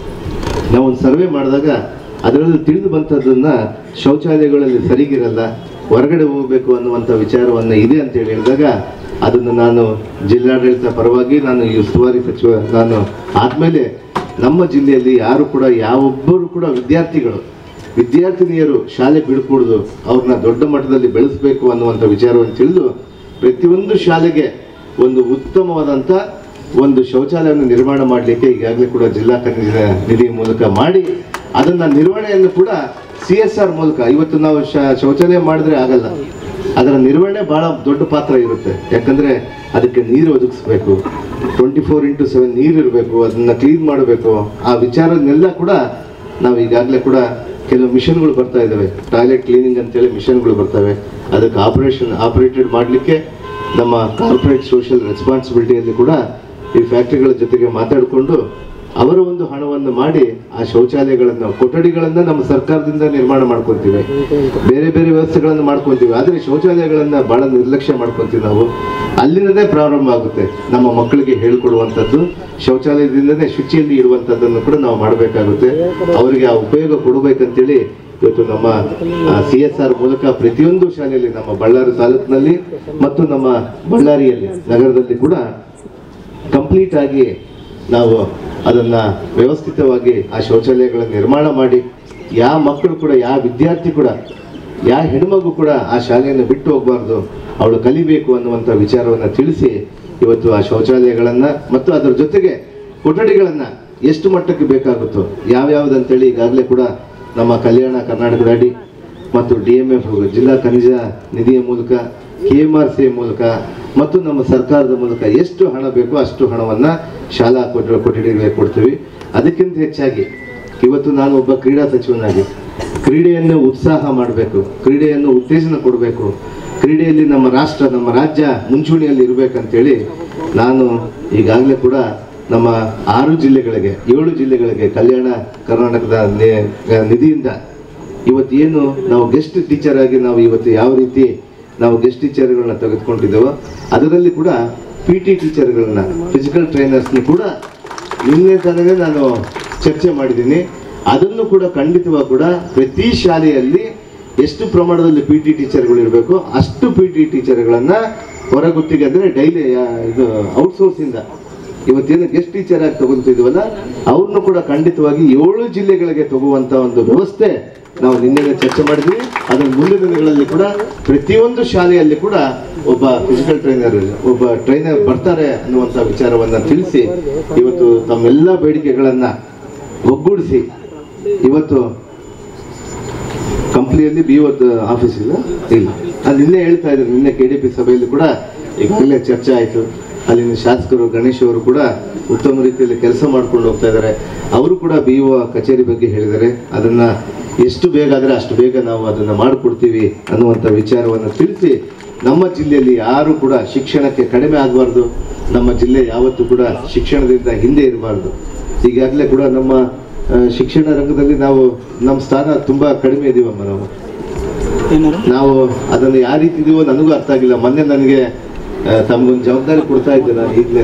ನಾವು ಒಂದು ಸರ್ವೆ ಮಾಡಿದಾಗ ಅದರಲ್ಲಿ ತಿಳಿದು ಬಂತದ್ದನ್ನ ಶೌಚಾಲಯಗಳಲ್ಲಿ ಸರಿಗಿರಲ್ಲ ಹೊರಗಡೆ ಹೋಗ್ಬೇಕು ಅನ್ನುವಂಥ ವಿಚಾರವನ್ನ ಇದೆ ಅಂತ ಹೇಳಿ ಹೇಳಿದಾಗ ಅದನ್ನು ನಾನು ಜಿಲ್ಲಾಡಳಿತ ಪರವಾಗಿ ನಾನು ಈ ಉಸ್ತುವಾರಿ ಸಚಿವ ನಾನು ಆದ್ಮೇಲೆ ನಮ್ಮ ಜಿಲ್ಲೆಯಲ್ಲಿ ಯಾರು ಕೂಡ ಯಾವೊಬ್ಬರು ಕೂಡ ವಿದ್ಯಾರ್ಥಿಗಳು ವಿದ್ಯಾರ್ಥಿನಿಯರು ಶಾಲೆ ಬಿಡ್ಕೂಡ್ದು ಅವ್ರನ್ನ ದೊಡ್ಡ ಮಟ್ಟದಲ್ಲಿ ಬೆಳೆಸಬೇಕು ಅನ್ನುವಂಥ ವಿಚಾರವನ್ನು ತಿಳಿದು ಪ್ರತಿಯೊಂದು ಶಾಲೆಗೆ ಒಂದು ಉತ್ತಮವಾದಂಥ ಒಂದು ಶೌಚಾಲಯವನ್ನು ನಿರ್ಮಾಣ ಮಾಡಲಿಕ್ಕೆ ಈಗಾಗಲೇ ಕೂಡ ಜಿಲ್ಲಾ ಖನಿಜ ನಿಧಿ ಮೂಲಕ ಮಾಡಿ ಅದನ್ನ ನಿರ್ವಹಣೆಯನ್ನು ಕೂಡ ಸಿ ಎಸ್ ಆರ್ ಮೂಲಕ ಇವತ್ತು ನಾವು ಶ- ಶೌಚಾಲಯ ಮಾಡಿದ್ರೆ ಆಗಲ್ಲ ಅದರ ನಿರ್ವಹಣೆ ಬಹಳ ದೊಡ್ಡ ಪಾತ್ರ ಇರುತ್ತೆ ಯಾಕಂದ್ರೆ ಅದಕ್ಕೆ ನೀರು ಒದಗಿಸ್ಬೇಕು ಟ್ವೆಂಟಿ ಫೋರ್ ಇಂಟು ಸೆವೆನ್ ನೀರು ಇರಬೇಕು ಅದನ್ನ ಕ್ಲೀನ್ ಮಾಡಬೇಕು ಆ ವಿಚಾರನೆಲ್ಲ ಕೂಡ ನಾವು ಈಗಾಗಲೇ ಕೂಡ ಕೆಲವು ಮಿಷನ್ಗಳು ಬರ್ತಾ ಇದ್ದಾವೆ ಟಾಯ್ಲೆಟ್ ಕ್ಲೀನಿಂಗ್ ಅಂತೇಳಿ ಮಿಷನ್ಗಳು ಬರ್ತವೆ ಅದಕ್ಕೆ ಆಪರೇಷನ್ ಆಪರೇಟೆಡ್ ಮಾಡಲಿಕ್ಕೆ ನಮ್ಮ ಕಾರ್ಪೊರೇಟ್ ಸೋಷಿಯಲ್ ರೆಸ್ಪಾನ್ಸಿಬಿಲಿಟಿಯಲ್ಲಿ ಕೂಡ ಈ ಫ್ಯಾಕ್ಟ್ರಿಗಳ ಜೊತೆಗೆ ಮಾತಾಡಿಕೊಂಡು ಅವರ ಒಂದು ಹಣವನ್ನು ಮಾಡಿ ಆ ಶೌಚಾಲಯಗಳನ್ನ ಕೊಠಡಿಗಳನ್ನ ನಮ್ಮ ಸರ್ಕಾರದಿಂದ ನಿರ್ಮಾಣ ಮಾಡ್ಕೊಂತೀವಿ ಬೇರೆ ಬೇರೆ ವ್ಯವಸ್ಥೆಗಳನ್ನು ಮಾಡ್ಕೊಂತೀವಿ ಆದ್ರೆ ಶೌಚಾಲಯಗಳನ್ನ ಬಹಳ ನಿರ್ಲಕ್ಷ್ಯ ಮಾಡ್ಕೊಂತೀವಿ ನಾವು ಅಲ್ಲಿಂದನೇ ಪ್ರಾರಂಭ ಆಗುತ್ತೆ ನಮ್ಮ ಮಕ್ಕಳಿಗೆ ಹೇಳ್ಕೊಡುವಂಥದ್ದು ಶೌಚಾಲಯದಿಂದನೇ ಶುಚಿಯಲ್ಲಿ ಇಡುವಂಥದ್ದನ್ನು ಕೂಡ ನಾವು ಮಾಡಬೇಕಾಗುತ್ತೆ ಅವರಿಗೆ ಆ ಉಪಯೋಗ ಕೊಡಬೇಕಂತೇಳಿ ಇವತ್ತು ನಮ್ಮ ಸಿ ಎಸ್ ಆರ್ ಮೂಲಕ ಪ್ರತಿಯೊಂದು ಶಾಲೆಯಲ್ಲಿ ನಮ್ಮ ಬಳ್ಳಾರಿ ತಾಲೂಕಿನಲ್ಲಿ ಮತ್ತು ನಮ್ಮ ಬಳ್ಳಾರಿಯಲ್ಲಿ ನಗರದಲ್ಲಿ ಕೂಡ ಕಂಪ್ಲೀಟ್ ಆಗಿ ನಾವು ಅದನ್ನ ವ್ಯವಸ್ಥಿತವಾಗಿ ಆ ಶೌಚಾಲಯಗಳನ್ನು ನಿರ್ಮಾಣ ಮಾಡಿ ಯಾವ ಮಕ್ಕಳು ಕೂಡ ಯಾವ ವಿದ್ಯಾರ್ಥಿ ಕೂಡ ಯಾವ ಹೆಣ್ಮಗು ಕೂಡ ಆ ಶಾಲೆಯನ್ನು ಬಿಟ್ಟು ಹೋಗಬಾರ್ದು ಅವಳು ಕಲಿಬೇಕು ಅನ್ನುವಂಥ ವಿಚಾರವನ್ನು ತಿಳಿಸಿ ಇವತ್ತು ಆ ಶೌಚಾಲಯಗಳನ್ನ ಮತ್ತು ಅದರ ಜೊತೆಗೆ ಕೊಠಡಿಗಳನ್ನ ಎಷ್ಟು ಮಟ್ಟಕ್ಕೆ ಬೇಕಾಗುತ್ತೋ ಯಾವ್ಯಾವ್ದಂತೇಳಿ ಈಗಾಗಲೇ ಕೂಡ ನಮ್ಮ ಕಲ್ಯಾಣ ಕರ್ನಾಟಕದ ಅಡಿ ಮತ್ತು ಡಿ ಎಂ ಎಫ್ ಜಿಲ್ಲಾ ಖನಿಜ ನಿಧಿಯ ಮೂಲಕ ಕೆ ಎಂ ಆರ್ ಸಿ ಮೂಲಕ ಮತ್ತು ನಮ್ಮ ಸರ್ಕಾರದ ಮೂಲಕ ಎಷ್ಟು ಹಣ ಬೇಕೋ ಅಷ್ಟು ಹಣವನ್ನ ಶಾಲಾ ಕೊಠ ಕೊಠಡಿಗಳಿಗೆ ಕೊಡ್ತೀವಿ ಅದಕ್ಕಿಂತ ಹೆಚ್ಚಾಗಿ ಇವತ್ತು ನಾನು ಒಬ್ಬ ಕ್ರೀಡಾ ಸಚಿವನಾಗಿ ಕ್ರೀಡೆಯನ್ನು ಉತ್ಸಾಹ ಮಾಡಬೇಕು ಕ್ರೀಡೆಯನ್ನು ಉತ್ತೇಜನ ಕೊಡಬೇಕು ಕ್ರೀಡೆಯಲ್ಲಿ ನಮ್ಮ ರಾಷ್ಟ್ರ ನಮ್ಮ ರಾಜ್ಯ ಮುಂಚೂಣಿಯಲ್ಲಿ ಇರಬೇಕಂತೇಳಿ ನಾನು ಈಗಾಗಲೇ ಕೂಡ ನಮ್ಮ ಆರು ಜಿಲ್ಲೆಗಳಿಗೆ ಏಳು ಜಿಲ್ಲೆಗಳಿಗೆ ಕಲ್ಯಾಣ ಕರ್ನಾಟಕದ ನಿ- ನಿಧಿಯಿಂದ ಇವತ್ತು ಏನು ನಾವು ಗೆಸ್ಟ್ ಟೀಚರ್ ಆಗಿ ನಾವು ಇವತ್ತು ಯಾವ ರೀತಿ ನಾವು ಗೆಸ್ಟ್ ಟೀಚರ್ಗಳನ್ನ ತೆಗೆದುಕೊಂಡಿದ್ದೇವೋ ಅದರಲ್ಲಿ ಕೂಡ ಪಿ ಟಿ ಟೀಚರ್ಗಳನ್ನ ಫಿಸಿಕಲ್ ಟ್ರೈನರ್ಸ್ನ ಕೂಡ ನಿನ್ನೆ ತಾನೇ ನಾನು ಚರ್ಚೆ ಮಾಡಿದ್ದೀನಿ ಅದನ್ನು ಕೂಡ ಖಂಡಿತವಾಗಿ ಕೂಡ ಪ್ರತಿ ಶಾಲೆಯಲ್ಲಿ ಎಷ್ಟು ಪ್ರಮಾಣದಲ್ಲಿ ಪಿ ಟಿ ಟೀಚರ್ಗಳು ಇರಬೇಕು ಅಷ್ಟು ಪಿ ಟಿ ಟೀಚರ್ಗಳನ್ನ ಹೊರಗುತ್ತಿಗೆ ಅಂದ್ರೆ ಡೈಲಿ ಇದು ಔಟ್ಸೋರ್ಸ್ ಇಂದ ಇವತ್ತೇನು ಗೆಸ್ಟ್ ಟೀಚರ್ ಆಗಿ ತಗೊಂತಿದ್ವಲ್ಲ ಅವ್ರನ್ನು ಕೂಡ ಖಂಡಿತವಾಗಿ ಏಳು ಜಿಲ್ಲೆಗಳಿಗೆ ತಗುವಂತ ಒಂದು ವ್ಯವಸ್ಥೆ ನಾವು ನಿನ್ನೆ ಚರ್ಚೆ ಮಾಡಿದ್ವಿ ಅದರ ಮುಂದಿನ ದಿನಗಳಲ್ಲಿ ಕೂಡ ಪ್ರತಿಯೊಂದು ಶಾಲೆಯಲ್ಲಿ ಕೂಡ ಒಬ್ಬ ಫಿಸಿಕಲ್ ಟ್ರೈನರ್ ಒಬ್ಬ ಟ್ರೈನರ್ ಬರ್ತಾರೆ ಅನ್ನುವಂತ ವಿಚಾರವನ್ನ ತಿಳಿಸಿ ಇವತ್ತು ತಮ್ಮೆಲ್ಲ ಬೇಡಿಕೆಗಳನ್ನ ಒಗ್ಗೂಡಿಸಿ ಇವತ್ತು ಕಂಪ್ನಿಯಲ್ಲಿ ಬಿ ಒದ್ ಆಫೀಸ್ ಇಲ್ಲ ಇಲ್ಲ ಅದು ನಿನ್ನೆ ಹೇಳ್ತಾ ಇದ್ರು ನಿನ್ನೆ ಕೆ ಡಿ ಪಿ ಸಭೆಯಲ್ಲಿ ಕೂಡ ಈಗಾಗಲೇ ಚರ್ಚೆ ಆಯಿತು ಅಲ್ಲಿನ ಶಾಸಕರು ಗಣೇಶ್ ಅವರು ಕೂಡ ಉತ್ತಮ ರೀತಿಯಲ್ಲಿ ಕೆಲಸ ಮಾಡ್ಕೊಂಡು ಹೋಗ್ತಾ ಇದ್ದಾರೆ ಅವರು ಕೂಡ ಬಿ ಒ ಕಚೇರಿ ಬಗ್ಗೆ ಹೇಳಿದ್ದಾರೆ ಅದನ್ನ ಎಷ್ಟು ಬೇಗ ಆದರೆ ಅಷ್ಟು ಬೇಗ ನಾವು ಅದನ್ನ ಮಾಡಿಕೊಡ್ತೀವಿ ಅನ್ನುವಂಥ ವಿಚಾರವನ್ನು ತಿಳಿಸಿ ನಮ್ಮ ಜಿಲ್ಲೆಯಲ್ಲಿ ಯಾರು ಕೂಡ ಶಿಕ್ಷಣಕ್ಕೆ ಕಡಿಮೆ ಆಗಬಾರ್ದು ನಮ್ಮ ಜಿಲ್ಲೆ ಯಾವತ್ತೂ ಕೂಡ ಶಿಕ್ಷಣದಿಂದ ಹಿಂದೆ ಇರಬಾರ್ದು ಈಗಾಗಲೇ ಕೂಡ ನಮ್ಮ ಆ, ಶಿಕ್ಷಣ ರಂಗದಲ್ಲಿ ನಾವು ನಮ್ಮ ಸ್ಥಾನ ತುಂಬಾ ಕಡಿಮೆ ಇದೀವಮ್ಮ ನಾವು ನಾವು ಅದನ್ನು ಯಾವ ರೀತಿ ಇದೀವೋ ನನಗೂ ಅರ್ಥ ಆಗಿಲ್ಲ ಮೊನ್ನೆ ನನಗೆ ಆ, ತಮ್ಗೊಂದು ಜವಾಬ್ದಾರಿ ಕೊಡ್ತಾ ಇದ್ದೆ ನಾನು ಈಗಲೇ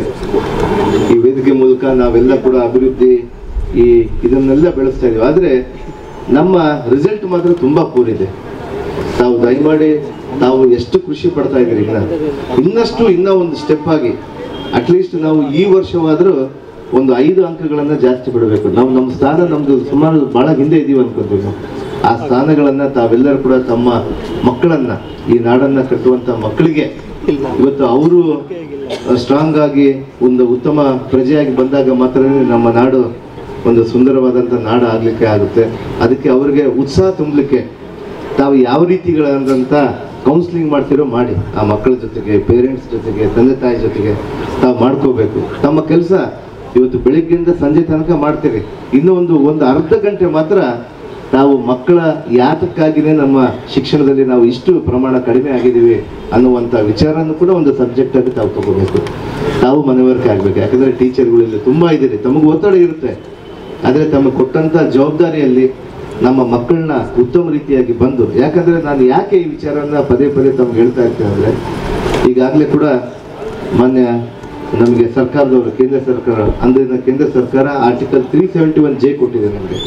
ಈ ವೇದಿಕೆ ಮೂಲಕ ನಾವೆಲ್ಲ ಕೂಡ ಅಭಿವೃದ್ಧಿ ಈ ಇದನ್ನೆಲ್ಲ ಬೆಳೆಸ್ತಾ ಇದೀವಿ ಆದ್ರೆ ನಮ್ಮ ರಿಸಲ್ಟ್ ಮಾತ್ರ ತುಂಬಾ ಕೂರಿದೆ ತಾವು ದಯಮಾಡಿ ತಾವು ಎಷ್ಟು ಖುಷಿ ಪಡ್ತಾ ಇದ್ದೀರಿ ಇನ್ನ ಇನ್ನಷ್ಟು ಇನ್ನ ಒಂದು ಸ್ಟೆಪ್ ಆಗಿ ಅಟ್ಲೀಸ್ಟ್ ನಾವು ಈ ವರ್ಷವಾದ್ರೂ ಒಂದು ಐದು ಅಂಕಗಳನ್ನ ಜಾಸ್ತಿ ಬಿಡಬೇಕು ನಾವು ನಮ್ಮ ಸ್ಥಾನ ನಮ್ದು ಸುಮಾರು ಬಹಳ ಹಿಂದೆ ಇದೀವಿ ಅನ್ಕೊಂತೀವಿ ನಾವು ಆ ಸ್ಥಾನಗಳನ್ನ ತಾವೆಲ್ಲರೂ ಕೂಡ ತಮ್ಮ ಮಕ್ಕಳನ್ನ ಈ ನಾಡನ್ನ ಕಟ್ಟುವಂತ ಮಕ್ಕಳಿಗೆ ಇವತ್ತು ಅವರು ಸ್ಟ್ರಾಂಗ್ ಆಗಿ ಒಂದು ಉತ್ತಮ ಪ್ರಜೆಯಾಗಿ ಬಂದಾಗ ಮಾತ್ರನೇ ನಮ್ಮ ನಾಡು ಒಂದು ಸುಂದರವಾದಂಥ ನಾಡು ಆಗ್ಲಿಕ್ಕೆ ಆಗುತ್ತೆ ಅದಕ್ಕೆ ಅವರಿಗೆ ಉತ್ಸಾಹ ತುಂಬಲಿಕ್ಕೆ ತಾವು ಯಾವ ರೀತಿಗಳಾದಂಥ ಕೌನ್ಸಿಲಿಂಗ್ ಮಾಡ್ತಿರೋ ಮಾಡಿ ಆ ಮಕ್ಕಳ ಜೊತೆಗೆ ಪೇರೆಂಟ್ಸ್ ಜೊತೆಗೆ ತಂದೆ ತಾಯಿ ಜೊತೆಗೆ ತಾವು ಮಾಡ್ಕೋಬೇಕು ತಮ್ಮ ಕೆಲಸ ಇವತ್ತು ಬೆಳಿಗ್ಗೆಯಿಂದ ಸಂಜೆ ತನಕ ಮಾಡ್ತೀರಿ ಇನ್ನು ಒಂದು ಒಂದು ಅರ್ಧ ಗಂಟೆ ಮಾತ್ರ ತಾವು ಮಕ್ಕಳ ಯಾತಕ್ಕಾಗಿನೇ ನಮ್ಮ ಶಿಕ್ಷಣದಲ್ಲಿ ನಾವು ಇಷ್ಟು ಪ್ರಮಾಣ ಕಡಿಮೆ ಆಗಿದ್ದೀವಿ ಅನ್ನುವಂಥ ವಿಚಾರನೂ ಕೂಡ ಒಂದು ಸಬ್ಜೆಕ್ಟ್ ಆಗಿ ತಾವು ತಗೋಬೇಕು ತಾವು ಮನವರಿಕೆ ಆಗ್ಬೇಕು ಯಾಕಂದ್ರೆ ಟೀಚರ್ಗಳು ಇಲ್ಲಿ ತುಂಬಾ ಇದ್ದೀರಿ ತಮಗೆ ಒತ್ತಡ ಇರುತ್ತೆ ಆದರೆ ತಮಗೆ ಕೊಟ್ಟಂತ ಜವಾಬ್ದಾರಿಯಲ್ಲಿ ನಮ್ಮ ಮಕ್ಕಳನ್ನ ಉತ್ತಮ ರೀತಿಯಾಗಿ ಬಂದು ಯಾಕಂದ್ರೆ ನಾನು ಯಾಕೆ ಈ ವಿಚಾರವನ್ನ ಪದೇ ಪದೇ ತಮ್ಗೆ ಹೇಳ್ತಾ ಇರ್ತೇನೆ ಅಂದ್ರೆ ಈಗಾಗಲೇ ಕೂಡ ಮಾನ್ಯ ನಮಗೆ ಸರ್ಕಾರದವರು ಕೇಂದ್ರ ಸರ್ಕಾರ ಅಂದಿನ ಕೇಂದ್ರ ಸರ್ಕಾರ article three seventy one J ಕೊಟ್ಟಿದೆ ನಮಗೆ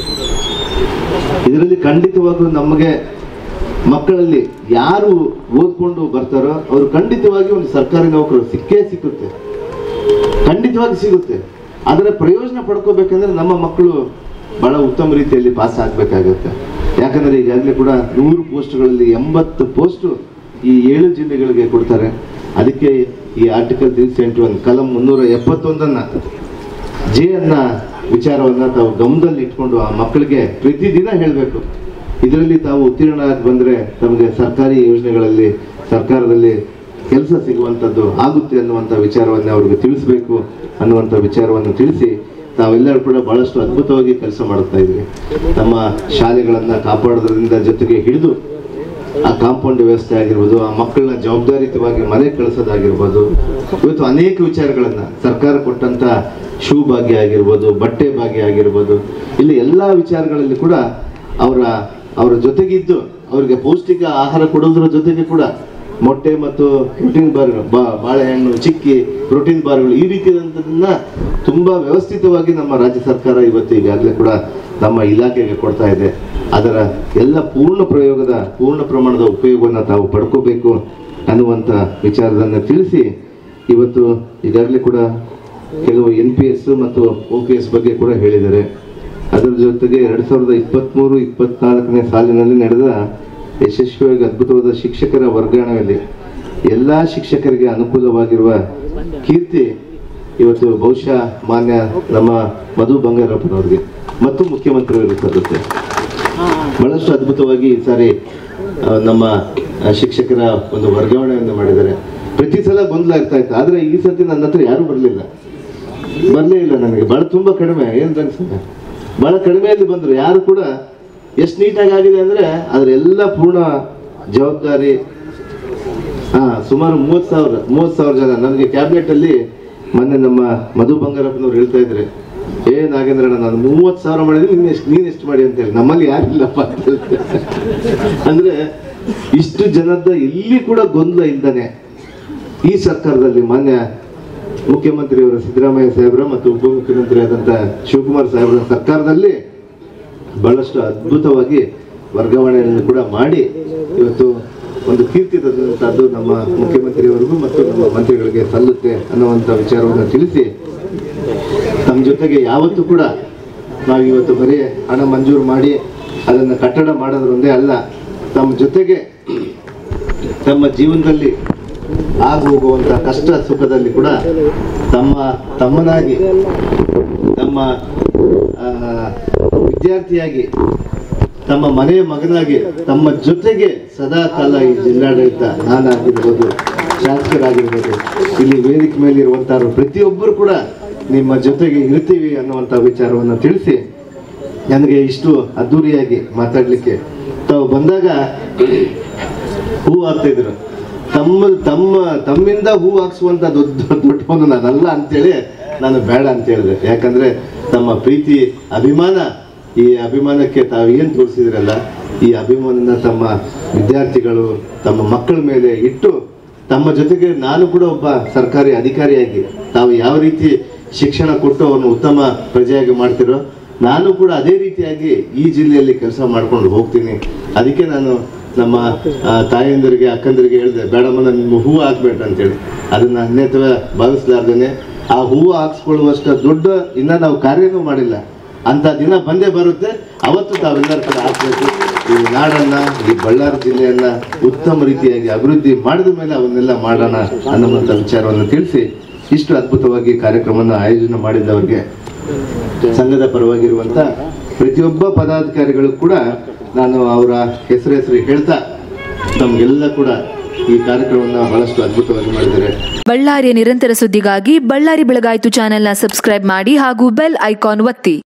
ಇದರಲ್ಲಿ ಖಂಡಿತವಾಗ್ಲೂ ನಮಗೆ ಮಕ್ಕಳಲ್ಲಿ ಯಾರು ಓದ್ಕೊಂಡು ಬರ್ತಾರೋ ಅವರು ಖಂಡಿತವಾಗಿ ಒಂದು ಸರ್ಕಾರಿ ನೌಕರು ಸಿಕ್ಕೇ ಸಿಕ್ಕುತ್ತೆ ಖಂಡಿತವಾಗಿ ಸಿಗುತ್ತೆ ಅದರ ಪ್ರಯೋಜನ ಪಡ್ಕೋಬೇಕಂದ್ರೆ ನಮ್ಮ ಮಕ್ಕಳು ಬಹಳ ಉತ್ತಮ ರೀತಿಯಲ್ಲಿ ಪಾಸ್ ಆಗ್ಬೇಕಾಗತ್ತೆ ಯಾಕಂದ್ರೆ ಈಗಾಗಲೇ ಕೂಡ ನೂರು ಪೋಸ್ಟ್ಗಳಲ್ಲಿ ಎಂಬತ್ತು ಪೋಸ್ಟ್ ಈ ಏಳು ಜಿಲ್ಲೆಗಳಿಗೆ ಕೊಡ್ತಾರೆ ಅದಕ್ಕೆ ಈ ಆರ್ಟಿಕಲ್ ತ್ರೀ ಸೆವೆಂಟಿ ಒನ್ ಕಲಂ ಮುನ್ನೂರ ಎಪ್ಪತ್ತೊಂದನ್ನ ಜೆ ಅನ್ನ ವಿಚಾರವನ್ನ ತಾವು ಗಮನದಲ್ಲಿ ಇಟ್ಕೊಂಡು ಆ ಮಕ್ಕಳಿಗೆ ಪ್ರತಿದಿನ ಹೇಳಬೇಕು ಇದರಲ್ಲಿ ತಾವು ಉತ್ತೀರ್ಣರಾಗಿ ಬಂದ್ರೆ ತಮಗೆ ಸರ್ಕಾರಿ ಯೋಜನೆಗಳಲ್ಲಿ ಸರ್ಕಾರದಲ್ಲಿ ಕೆಲಸ ಸಿಗುವಂಥದ್ದು ಆಗುತ್ತೆ ಅನ್ನುವಂಥ ವಿಚಾರವನ್ನ ಅವ್ರಿಗೆ ತಿಳಿಸ್ಬೇಕು ಅನ್ನುವಂಥ ವಿಚಾರವನ್ನು ತಿಳಿಸಿ ತಾವೆಲ್ಲರೂ ಕೂಡ ಬಹಳಷ್ಟು ಅದ್ಭುತವಾಗಿ ಕೆಲಸ ಮಾಡುತ್ತಾ ಇದ್ವಿ ನಮ್ಮ ಶಾಲೆಗಳನ್ನ ಕಾಪಾಡೋದ್ರಿಂದ ಜೊತೆಗೆ ಹಿಡಿದು ಆ ಕಾಂಪೌಂಡ್ ವ್ಯವಸ್ಥೆ ಆಗಿರ್ಬೋದು ಆ ಮಕ್ಕಳನ್ನ ಜವಾಬ್ದಾರಿತವಾಗಿ ಮನೆ ಕಳಿಸೋದಾಗಿರ್ಬೋದು ಇವತ್ತು ಅನೇಕ ವಿಚಾರಗಳನ್ನ ಸರ್ಕಾರ ಕೊಟ್ಟಂತ ಶೂ ಭಾಗ್ಯ ಆಗಿರ್ಬೋದು ಬಟ್ಟೆ ಭಾಗ್ಯ ಆಗಿರ್ಬೋದು ಇಲ್ಲಿ ಎಲ್ಲಾ ವಿಚಾರಗಳಲ್ಲಿ ಕೂಡ ಅವರ ಅವರ ಜೊತೆಗಿದ್ದು ಅವರಿಗೆ ಪೌಷ್ಟಿಕ ಆಹಾರ ಕೊಡೋದ್ರ ಜೊತೆಗೆ ಕೂಡ ಮೊಟ್ಟೆ ಮತ್ತು ಪ್ರೋಟೀನ್ ಬಾರ್ ಬಾಳೆಹಣ್ಣು ಚಿಕ್ಕಿ ಪ್ರೋಟೀನ್ ಬಾರ್ಗಳು ಈ ರೀತಿಯಾದಂಥದನ್ನ ತುಂಬಾ ವ್ಯವಸ್ಥಿತವಾಗಿ ನಮ್ಮ ರಾಜ್ಯ ಸರ್ಕಾರ ಇವತ್ತು ಈಗಾಗಲೇ ಕೂಡ ನಮ್ಮ ಇಲಾಖೆಗೆ ಕೊಡ್ತಾ ಇದೆ ಅದರ ಎಲ್ಲ ಪೂರ್ಣ ಪ್ರಯೋಗದ ಪೂರ್ಣ ಪ್ರಮಾಣದ ಉಪಯೋಗವನ್ನು ತಾವು ಪಡ್ಕೋಬೇಕು ಅನ್ನುವಂಥ ವಿಚಾರದನ್ನ ತಿಳಿಸಿ ಇವತ್ತು ಈಗಾಗಲೇ ಕೂಡ ಕೆಲವು ಎನ್ ಪಿ ಎಸ್ ಮತ್ತು ಒ ಪಿ ಎಸ್ ಬಗ್ಗೆ ಕೂಡ ಹೇಳಿದ್ದಾರೆ ಅದರ ಜೊತೆಗೆ ಎರಡ್ ಸಾವಿರದ ಇಪ್ಪತ್ತ್ಮೂರು ಇಪ್ಪತ್ನಾಲ್ಕನೇ ಸಾಲಿನಲ್ಲಿ ನಡೆದ ಯಶಸ್ವಿಯಾಗಿ ಅದ್ಭುತವಾದ ಶಿಕ್ಷಕರ ವರ್ಗಾವಣೆಯಲ್ಲಿ ಎಲ್ಲಾ ಶಿಕ್ಷಕರಿಗೆ ಅನುಕೂಲವಾಗಿರುವ ಕೀರ್ತಿ ಇವತ್ತು ಬಹುಶಃ ಮಾನ್ಯ ನಮ್ಮ ಮಧು ಬಂಗಾರಪ್ಪನವ್ರಿಗೆ ಮತ್ತು ಮುಖ್ಯಮಂತ್ರಿಯವರಿಗೆ ಸಲ್ಲುತ್ತೆ ಬಹಳಷ್ಟು ಅದ್ಭುತವಾಗಿ ಈ ಸಾರಿ ಆ, ನಮ್ಮ ಆ, ಶಿಕ್ಷಕರ ಒಂದು ವರ್ಗಾವಣೆಯನ್ನು ಮಾಡಿದ್ದಾರೆ ಪ್ರತಿ ಸಲ ಗೊಂದಲ ಇರ್ತಾ ಇತ್ತು ಆದ್ರೆ ಈ ಸತಿ ನನ್ನ ಹತ್ರ ಯಾರು ಬರಲಿಲ್ಲ ಬರಲೇ ಇಲ್ಲ ನನಗೆ ಬಹಳ ತುಂಬಾ ಕಡಿಮೆ ಏನ್ ಅನ್ಸುತ್ತೆ ಬಹಳ ಕಡಿಮೆಯಲ್ಲಿ ಬಂದ್ರು ಯಾರು ಕೂಡ ಎಷ್ಟು ನೀಟಾಗಿ ಆಗಿದೆ ಅಂದ್ರೆ ಅದ್ರ ಎಲ್ಲ ಪೂರ್ಣ ಜವಾಬ್ದಾರಿ ಹಾ ಸುಮಾರು ಮೂವತ್ ಸಾವಿರ ಮೂವತ್ ಸಾವಿರ ಜನ ನನಗೆ ಕ್ಯಾಬಿನೆಟ್ ಅಲ್ಲಿ ಮೊನ್ನೆ ನಮ್ಮ ಮಧು ಬಂಗಾರಪ್ಪನವ್ರು ಹೇಳ್ತಾ ಇದ್ರೆ ಏ ನಾಗೇಂದ್ರಣ್ಣ ನಾನು ಮೂವತ್ ಸಾವಿರ ಮಾಡಿದ್ರೆ ನೀನ್ ಎಷ್ಟು ನೀನ್ ಎಷ್ಟು ಮಾಡಿ ಅಂತ ಹೇಳಿ ನಮ್ಮಲ್ಲಿ ಯಾರಿಲ್ಲಪ್ಪ ಅಂತ ಹೇಳ್ತಾರೆ. ಅಂದ್ರೆ ಇಷ್ಟು ಜನದ ಇಲ್ಲಿ ಕೂಡ ಗೊಂದಲ ಇಲ್ದಾನೆ ಈ ಸರ್ಕಾರದಲ್ಲಿ ಮಾನ್ಯ ಮುಖ್ಯಮಂತ್ರಿಯವರ ಸಿದ್ದರಾಮಯ್ಯ ಸಾಹೇಬ್ರ ಮತ್ತು ಉಪಮುಖ್ಯಮಂತ್ರಿ ಆದಂತ ಶಿವಕುಮಾರ್ ಸಾಹೇಬ್ರ ಸರ್ಕಾರದಲ್ಲಿ ಬಹಳಷ್ಟು ಅದ್ಭುತವಾಗಿ ವರ್ಗಾವಣೆಯನ್ನು ಕೂಡ ಮಾಡಿ ಇವತ್ತು ಒಂದು ಕೀರ್ತಿ ತಂದಂತಹದ್ದು ನಮ್ಮ ಮುಖ್ಯಮಂತ್ರಿಯವರಿಗೂ ಮತ್ತು ನಮ್ಮ ಮಂತ್ರಿಗಳಿಗೆ ಸಲ್ಲುತ್ತೆ ಅನ್ನುವಂಥ ವಿಚಾರವನ್ನು ತಿಳಿಸಿ ನಮ್ಮ ಜೊತೆಗೆ ಯಾವತ್ತೂ ಕೂಡ ನಾವು ಇವತ್ತು ಬರೀ ಹಣ ಮಂಜೂರು ಮಾಡಿ ಅದನ್ನು ಕಟ್ಟಡ ಮಾಡೋದ್ರೊಂದೇ ಅಲ್ಲ ತಮ್ಮ ಜೊತೆಗೆ ತಮ್ಮ ಜೀವನದಲ್ಲಿ ಆಗ ಹೋಗುವಂತ ಕಷ್ಟ ಸುಖದಲ್ಲಿ ಕೂಡ ತಮ್ಮ ತಮ್ಮನಾಗಿ ತಮ್ಮ ಆ, ವಿದ್ಯಾರ್ಥಿಯಾಗಿ ತಮ್ಮ ಮನೆಯ ಮಗನಾಗಿ ತಮ್ಮ ಜೊತೆಗೆ ಸದಾ ಕಾಲ ಈ ಜಿಲ್ಲಾಡಳಿತ ನಾನಾಗಿರ್ಬೋದು ಶಾಸಕರಾಗಿರ್ಬೋದು ಇಲ್ಲಿ ವೇದಿಕೆ ಮೇಲೆ ಇರುವಂತಹ ಪ್ರತಿಯೊಬ್ಬರು ಕೂಡ ನಿಮ್ಮ ಜೊತೆಗೆ ಇರ್ತೀವಿ ಅನ್ನುವಂಥ ವಿಚಾರವನ್ನು ತಿಳಿಸಿ ನನಗೆ ಇಷ್ಟು ಅದ್ದೂರಿಯಾಗಿ ಮಾತಾಡ್ಲಿಕ್ಕೆ ತಾವು ಬಂದಾಗ ಹೂ ಹಾಕ್ತಿದ್ರು ತಮ್ಮ ತಮ್ಮ ತಮ್ಮಿಂದ ಹೂ ಹಾಕ್ಸುವಂತ ದೊಡ್ಡ ದೊಡ್ಡವನು ನಾನಲ್ಲ ಅಂತೇಳಿ ನಾನು ಬೇಡ ಅಂತ ಹೇಳಿದೆ ಯಾಕಂದ್ರೆ ತಮ್ಮ ಪ್ರೀತಿ ಅಭಿಮಾನ ಈ ಅಭಿಮಾನಕ್ಕೆ ತಾವು ಏನ್ ತೋರಿಸಿದ್ರಲ್ಲ ಈ ಅಭಿಮಾನನ ತಮ್ಮ ವಿದ್ಯಾರ್ಥಿಗಳು ತಮ್ಮ ಮಕ್ಕಳ ಮೇಲೆ ಇಟ್ಟು ತಮ್ಮ ಜೊತೆಗೆ ನಾನು ಕೂಡ ಒಬ್ಬ ಸರ್ಕಾರಿ ಅಧಿಕಾರಿಯಾಗಿ ತಾವು ಯಾವ ರೀತಿ ಶಿಕ್ಷಣ ಕೊಟ್ಟು ಅವನು ಉತ್ತಮ ಪ್ರಜೆಯಾಗಿ ಮಾಡ್ತಿರೋ ನಾನು ಕೂಡ ಅದೇ ರೀತಿಯಾಗಿ ಈ ಜಿಲ್ಲೆಯಲ್ಲಿ ಕೆಲಸ ಮಾಡ್ಕೊಂಡು ಹೋಗ್ತೀನಿ ಅದಕ್ಕೆ ನಾನು ನಮ್ಮ ಆ, ತಾಯಂದಿರಿಗೆ ಅಕ್ಕಂದರಿಗೆ ಹೇಳಿದೆ ಬೇಡಮ್ಮ ನಿಮ್ಮ ಹೂವು ಹಾಕ್ಬೇಡ ಅಂತೇಳಿ ಅದನ್ನ ಅನ್ಯತ್ವ ಭಾವಿಸ್ಲಾರ್ದೇನೆ ಆ ಹೂವು ಹಾಕ್ಸ್ಕೊಳ್ಳುವಷ್ಟು ದೊಡ್ಡ ಇನ್ನ ನಾವು ಕಾರ್ಯನೂ ಮಾಡಿಲ್ಲ ಅಂತ ದಿನ ಬಂದೇ ಬರುತ್ತೆ ಅವತ್ತು ತಾವೆಲ್ಲರ ಕಡೆ ಹಾಕ್ಬೇಕು ಈ ನಾಡನ್ನ ಈ ಬಳ್ಳಾರಿ ಜಿಲ್ಲೆಯನ್ನ ಉತ್ತಮ ರೀತಿಯಾಗಿ ಅಭಿವೃದ್ಧಿ ಮಾಡಿದ ಮೇಲೆ ಅವನ್ನೆಲ್ಲ ಮಾಡೋಣ ಅನ್ನುವಂಥ ವಿಚಾರವನ್ನು ತಿಳಿಸಿ ಇಷ್ಟು ಅದ್ಭುತವಾಗಿ ಕಾರ್ಯಕ್ರಮವನ್ನು ಆಯೋಜನೆ ಮಾಡಿದವರಿಗೆ ಸಂಘದ ಪರವಾಗಿರುವಂತ ಪ್ರತಿಯೊಬ್ಬ ಪದಾಧಿಕಾರಿಗಳು ಕೂಡ ನಾನು ಅವರ ಹೆಸರು ಹೆಸರು ಹೇಳ್ತಾ ತಮಗೆಲ್ಲ ಕೂಡ ಈ ಕಾರ್ಯಕ್ರಮವನ್ನು ಬಹಳಷ್ಟು ಅದ್ಭುತವಾಗಿ ಮಾಡಿದ್ದಾರೆ
ಬಳ್ಳಾರಿಯ ನಿರಂತರ ಸುದ್ದಿಗಾಗಿ ಬಳ್ಳಾರಿ ಬೆಳಗಾಯಿತು ಚಾನೆಲ್ನ ಸಬ್ಸ್ಕ್ರೈಬ್ ಮಾಡಿ ಹಾಗೂ ಬೆಲ್ ಐಕಾನ್ ಒತ್ತಿ